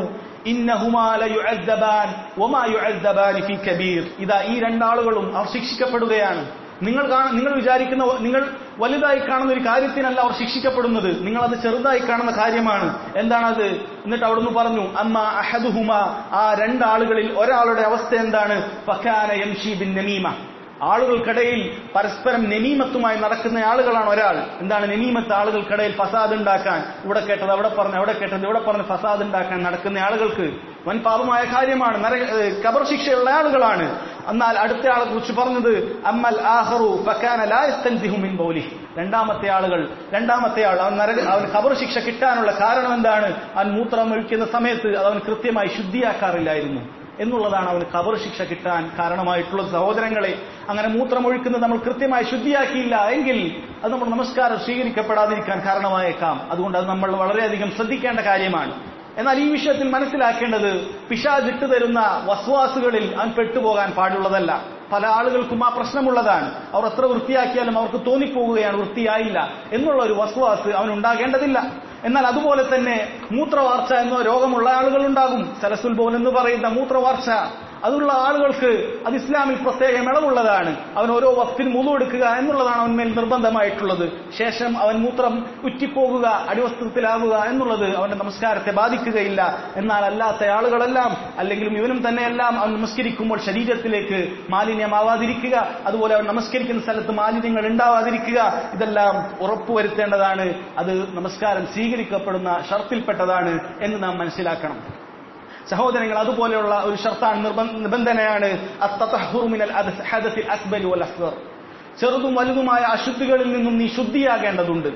Speaker 1: ഇതാ ഈ രണ്ടാളുകളും അവർ ശിക്ഷിക്കപ്പെടുകയാണ് നിങ്ങൾ നിങ്ങൾ വിചാരിക്കുന്ന നിങ്ങൾ വലുതായി കാണുന്ന ഒരു കാര്യത്തിനല്ല അവർ ശിക്ഷിക്കപ്പെടുന്നത് നിങ്ങൾ അത് ചെറുതായി കാണുന്ന കാര്യമാണ് എന്താണത് എന്നിട്ട് അവിടുന്ന് പറഞ്ഞു അമ്മ അഹദുഹുമ ആ രണ്ടാളുകളിൽ ഒരാളുടെ അവസ്ഥ എന്താണ് ഫഖാന യംഷി ബിൻ നമീമ ആളുകൾക്കിടയിൽ പരസ്പരം നെമീമത്തുമായി നടക്കുന്ന ആളുകളാണ് ഒരാൾ എന്താണ് നെമീമത്ത് ആളുകൾക്കിടയിൽ ഫസാദ് ഉണ്ടാക്കാൻ ഇവിടെ കേട്ടത് അവിടെ പറഞ്ഞ് അവിടെ കേട്ടത് ഇവിടെ പറഞ്ഞ് ഫസാദ് ഉണ്ടാക്കാൻ നടക്കുന്ന ആളുകൾക്ക് വൻ പാപമായ കാര്യമാണ് നര കബർ ശിക്ഷയുള്ള ആളുകളാണ് എന്നാൽ അടുത്ത ആളെ കുറിച്ച് പറഞ്ഞത് അമ്മൽ ആഹറു ഫക്കാന ലായസ്തൻസിഹുമിൻ ബൗലി രണ്ടാമത്തെ ആളുകൾ രണ്ടാമത്തെ ആൾ അവൻ നരക അവൻ ഖബർ ശിക്ഷ കിട്ടാനുള്ള കാരണം എന്താണ് അവൻ മൂത്രം ഒഴിക്കുന്ന സമയത്ത് അത് അവൻ കൃത്യമായി ശുദ്ധിയാക്കാറില്ലായിരുന്നു എന്നുള്ളതാണ് അവന് ഖബർ ശിക്ഷ കിട്ടാൻ കാരണമായിട്ടുള്ള സഹോദരങ്ങളെ അങ്ങനെ മൂത്രമൊഴിക്കുന്നത് നമ്മൾ കൃത്യമായി ശുദ്ധിയാക്കിയില്ല എങ്കിൽ അത് നമ്മൾ നമസ്കാരം സ്വീകരിക്കപ്പെടാതിരിക്കാൻ കാരണമായേക്കാം അതുകൊണ്ട് അത് നമ്മൾ വളരെയധികം ശ്രദ്ധിക്കേണ്ട കാര്യമാണ് എന്നാൽ ഈ വിഷയത്തിൽ മനസ്സിലാക്കേണ്ടത് പിശാജിട്ട് തരുന്ന വസ്വാസുകളിൽ അവൻ പെട്ടുപോകാൻ പാടുള്ളതല്ല പല ആളുകൾക്കും ആ പ്രശ്നമുള്ളതാണ് അവർ എത്ര വൃത്തിയാക്കിയാലും അവർക്ക് തോന്നിപ്പോവുകയാണ് വൃത്തിയായില്ല എന്നുള്ള ഒരു വസ്വാസ് അവൻ ഉണ്ടാകേണ്ടതില്ല എന്നാൽ അതുപോലെ തന്നെ മൂത്രവാർച്ച എന്ന രോഗമുള്ള ആളുകൾ ഉണ്ടാകും സലസുൽബോൻ എന്ന് പറയുന്ന മൂത്രവാർച്ച അതുള്ള ആളുകൾക്ക് അത് ഇസ്ലാമിൽ പ്രത്യേകം ഇളവുള്ളതാണ് അവൻ ഓരോ വക്തിന് മുതു എടുക്കുക എന്നുള്ളതാണ് അവൻ മേൽ നിർബന്ധമായിട്ടുള്ളത് ശേഷം അവൻ മൂത്രം ഉറ്റിപ്പോകുക അടിവസ്ത്രത്തിലാവുക എന്നുള്ളത് അവന്റെ നമസ്കാരത്തെ ബാധിക്കുകയില്ല എന്നാൽ അല്ലാത്ത ആളുകളെല്ലാം അല്ലെങ്കിലും ഇവനും തന്നെയെല്ലാം അവൻ നമസ്കരിക്കുമ്പോൾ ശരീരത്തിലേക്ക് മാലിന്യമാവാതിരിക്കുക അതുപോലെ അവൻ നമസ്കരിക്കുന്ന സ്ഥലത്ത് മാലിന്യങ്ങൾ ഉണ്ടാവാതിരിക്കുക ഇതെല്ലാം ഉറപ്പുവരുത്തേണ്ടതാണ് അത് നമസ്കാരം സ്വീകരിക്കപ്പെടുന്ന ഷർത്തിൽപ്പെട്ടതാണ് എന്ന് നാം മനസ്സിലാക്കണം സഹോദരങ്ങൾ അതുപോലെയുള്ള ഒരു ഷർത്താണ് നിബന്ധനയാണ് ചെറുതും വലുതുമായ അശുദ്ധികളിൽ നിന്നും നീ ശുദ്ധിയാകേണ്ടതുണ്ട്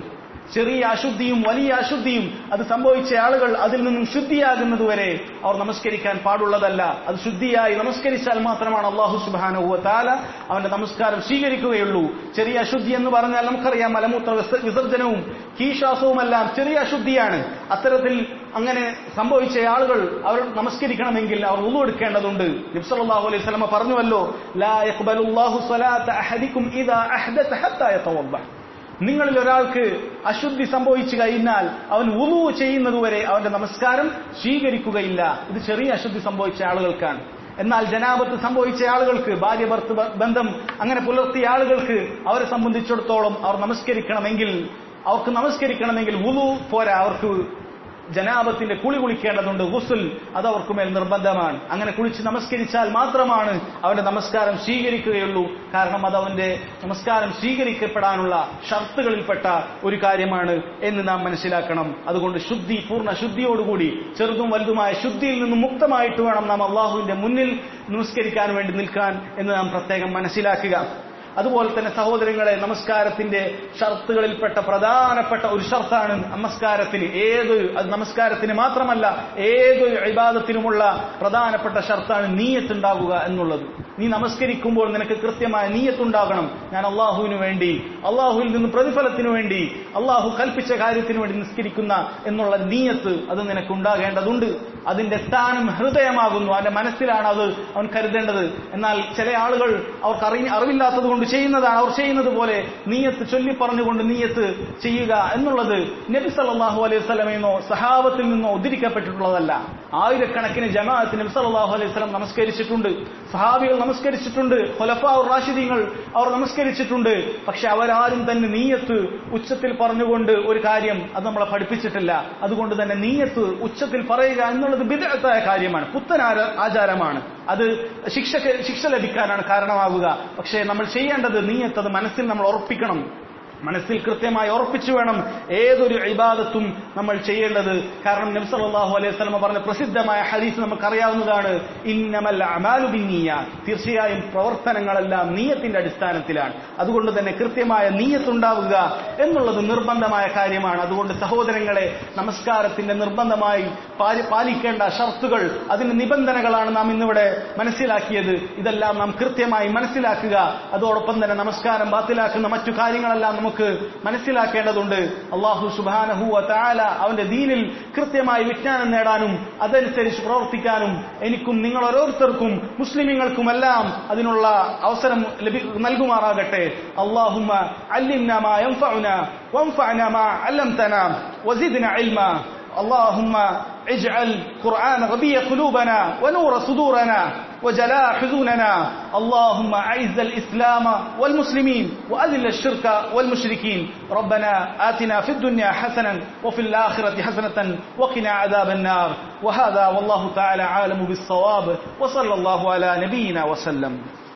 Speaker 1: ചെറിയ അശുദ്ധിയും വലിയ അശുദ്ധിയും അത് സംഭവിച്ച ആളുകൾ അതിൽ നിന്നും ശുദ്ധിയാകുന്നതുവരെ അവർ നമസ്കരിക്കാൻ പാടുള്ളതല്ല അത് ശുദ്ധിയായി നമസ്കരിച്ചാൽ മാത്രമാണ് അള്ളാഹു സുബാനുവ താല അവന്റെ നമസ്കാരം സ്വീകരിക്കുകയുള്ളൂ ചെറിയ അശുദ്ധി എന്ന് പറഞ്ഞാൽ നമുക്കറിയാം മലമൂത്ര വിസ- വിസർജനവും കീശാസവുമെല്ലാം ചെറിയ അശുദ്ധിയാണ് അത്തരത്തിൽ അങ്ങനെ സംഭവിച്ച ആളുകൾ അവർ നമസ്കരിക്കണമെങ്കിൽ അവർ ഉളു എടുക്കേണ്ടതുണ്ട് നബ്സല്ലാഹു അലൈഹി സ്വലമ പറഞ്ഞുവല്ലോ ലാ യഖ്ബലുല്ലാഹു സ്വലാത്ത അഹദിക്കും ഇദാ അഹ്ദത ഹത്താ യതവദ്ദഹ നിങ്ങളിൽ ഒരാൾക്ക് അശുദ്ധി സംഭവിച്ചു കഴിഞ്ഞാൽ അവൻ ഉളു ചെയ്യുന്നതുവരെ അവന്റെ നമസ്കാരം സ്വീകരിക്കുകയില്ല ഇത് ചെറിയ അശുദ്ധി സംഭവിച്ച ആളുകൾക്കാണ് എന്നാൽ ജനാപത്ത് സംഭവിച്ച ആളുകൾക്ക് ഭാര്യ ഭർത്ത് ബ- ബന്ധം അങ്ങനെ പുലർത്തിയ ആളുകൾക്ക് അവരെ സംബന്ധിച്ചിടത്തോളം അവർ നമസ്കരിക്കണമെങ്കിൽ അവർക്ക് നമസ്കരിക്കണമെങ്കിൽ ഉളു പോരാ അവർക്ക് ജനാപത്തിന്റെ കുളി കുളിക്കേണ്ടതുണ്ട് ഗുസുൽ അത് അവർക്ക് മേൽ നിർബന്ധമാണ് അങ്ങനെ കുളിച്ച് നമസ്കരിച്ചാൽ മാത്രമാണ് അവന്റെ നമസ്കാരം സ്വീകരിക്കുകയുള്ളൂ കാരണം അത് അവന്റെ നമസ്കാരം സ്വീകരിക്കപ്പെടാനുള്ള ഷർത്തുകളിൽപ്പെട്ട ഒരു കാര്യമാണ് എന്ന് നാം മനസ്സിലാക്കണം അതുകൊണ്ട് ശുദ്ധി പൂർണ്ണ ശുദ്ധിയോടുകൂടി ചെറുതും വലുതുമായ ശുദ്ധിയിൽ നിന്നും മുക്തമായിട്ട് വേണം നാം അള്ളാഹുവിന്റെ മുന്നിൽ നമസ്കരിക്കാൻ വേണ്ടി നിൽക്കാൻ എന്ന് നാം പ്രത്യേകം മനസ്സിലാക്കുക അതുപോലെ തന്നെ സഹോദരങ്ങളെ നമസ്കാരത്തിന്റെ ഷർത്തുകളിൽപ്പെട്ട പ്രധാനപ്പെട്ട ഒരു ഷർത്താണ് നമസ്കാരത്തിന് ഏത് അത് നമസ്കാരത്തിന് മാത്രമല്ല ഏതൊരു ഇബാദത്തിനുമുള്ള പ്രധാനപ്പെട്ട ഷർത്താണ് നീയത്തുണ്ടാകുക എന്നുള്ളത് നീ നമസ്കരിക്കുമ്പോൾ നിനക്ക് കൃത്യമായ നീയത്തുണ്ടാകണം ഞാൻ അള്ളാഹുവിന് വേണ്ടി അള്ളാഹുവിൽ നിന്ന് പ്രതിഫലത്തിനു വേണ്ടി അള്ളാഹു കൽപ്പിച്ച കാര്യത്തിന് വേണ്ടി നിസ്കരിക്കുന്ന എന്നുള്ള നീയത്ത് അത് നിനക്ക് ഉണ്ടാകേണ്ടതുണ്ട് അതിന്റെ സ്ഥാനം ഹൃദയമാകുന്നു അവന്റെ മനസ്സിലാണ് അത് അവൻ കരുതേണ്ടത് എന്നാൽ ചില ആളുകൾ അവർക്ക് അറി അറിവില്ലാത്തത് കൊണ്ട് ചെയ്യുന്നതാണ് അവർ ചെയ്യുന്നത് പോലെ നീയത്ത് ചൊല്ലി പറഞ്ഞുകൊണ്ട് നീയത്ത് ചെയ്യുക എന്നുള്ളത് നബി സല്ലല്ലാഹു അലൈഹി വസല്ലമയിൽ നിന്നോ സഹാബത്തിൽ നിന്നോ ഉദ്ധരിക്കപ്പെട്ടിട്ടുള്ളതല്ല ആയിരക്കണക്കിന് ജമാഅത്ത് നബി സല്ലല്ലാഹു അലൈഹി വസല്ലം നമസ്കരിച്ചിട്ടുണ്ട് സഹാബികൾ നമസ്കരിച്ചിട്ടുണ്ട് ഖുലഫാ റാഷിദീങ്ങൾ അവർ നമസ്കരിച്ചിട്ടുണ്ട് പക്ഷെ അവരാരും തന്നെ നീയത്ത് ഉച്ചത്തിൽ പറഞ്ഞുകൊണ്ട് ഒരു കാര്യം അത് നമ്മളെ പഠിപ്പിച്ചിട്ടില്ല അതുകൊണ്ട് തന്നെ നീയത്ത് ഉച്ചത്തിൽ പറയുക എന്നുള്ളത് ബിദഅത്തായ കാര്യമാണ് പുത്തൻ ആര- ആചാരമാണ് അത് ശിക്ഷ ശിക്ഷ ലഭിക്കാനാണ് കാരണമാകുക പക്ഷേ നമ്മൾ ചെയ്യേണ്ടത് നീയത്ത് അത് മനസ്സിൽ നമ്മൾ ഉറപ്പിക്കണം മനസ്സിൽ കൃത്യമായി ഉറപ്പിച്ചു വേണം ഏതൊരു ഇബാദത്തും നമ്മൾ ചെയ്യേണ്ടത് കാരണം നബി സല്ലല്ലാഹു അലൈഹി വസല്ലം പറഞ്ഞ പ്രസിദ്ധമായ ഹദീസ് നമുക്കറിയാവുന്നതാണ് ഇന്നമൽ അമാലു ബിന്നിയ്യാത്ത് തീർച്ചയായും പ്രവർത്തനങ്ങളെല്ലാം നീയത്തിന്റെ അടിസ്ഥാനത്തിലാണ് അതുകൊണ്ട് തന്നെ കൃത്യമായ നീയത്തുണ്ടാവുക എന്നുള്ളത് നിർബന്ധമായ കാര്യമാണ് അതുകൊണ്ട് സഹോദരങ്ങളെ നമസ്കാരത്തിന്റെ നിർബന്ധമായി പാലി- പാലിക്കേണ്ട ഷർത്തുകൾ അതിന്റെ നിബന്ധനകളാണ് നാം ഇന്നിവിടെ മനസ്സിലാക്കിയത് ഇതെല്ലാം നാം കൃത്യമായി മനസ്സിലാക്കുക അതോടൊപ്പം തന്നെ നമസ്കാരം ബാത്തിലാക്കുന്ന മറ്റു കാര്യങ്ങളെല്ലാം നമുക്ക് മനസ്സിലാക്കേണ്ടതുണ്ട് അള്ളാഹു സുബാനഹു താല അവന്റെ ദീനിൽ കൃത്യമായി വിജ്ഞാനം നേടാനും അതനുസരിച്ച് പ്രവർത്തിക്കാനും എനിക്കും നിങ്ങൾ ഓരോരുത്തർക്കും മുസ്ലിമീങ്ങൾക്കുമെല്ലാം അതിനുള്ള അവസരം ലഭി നൽകുമാറാകട്ടെ അള്ളാഹുമ്മ അല്ലിംന മാ യൻഫഉന വൻഫഅന മാ അല്ലംതന വസിദ്ന ഇൽമാ اللهم اجعل قرآن ربيع قلوبنا ونور صدورنا وجلاء حزوننا اللهم أعز الإسلام والمسلمين وأذل الشرك والمشركين ربنا آتنا في الدنيا حسنا وفي الآخرة حسنة وقنا عذاب النار وهذا والله تعالى عالم بالصواب وصلى الله على نبينا وسلم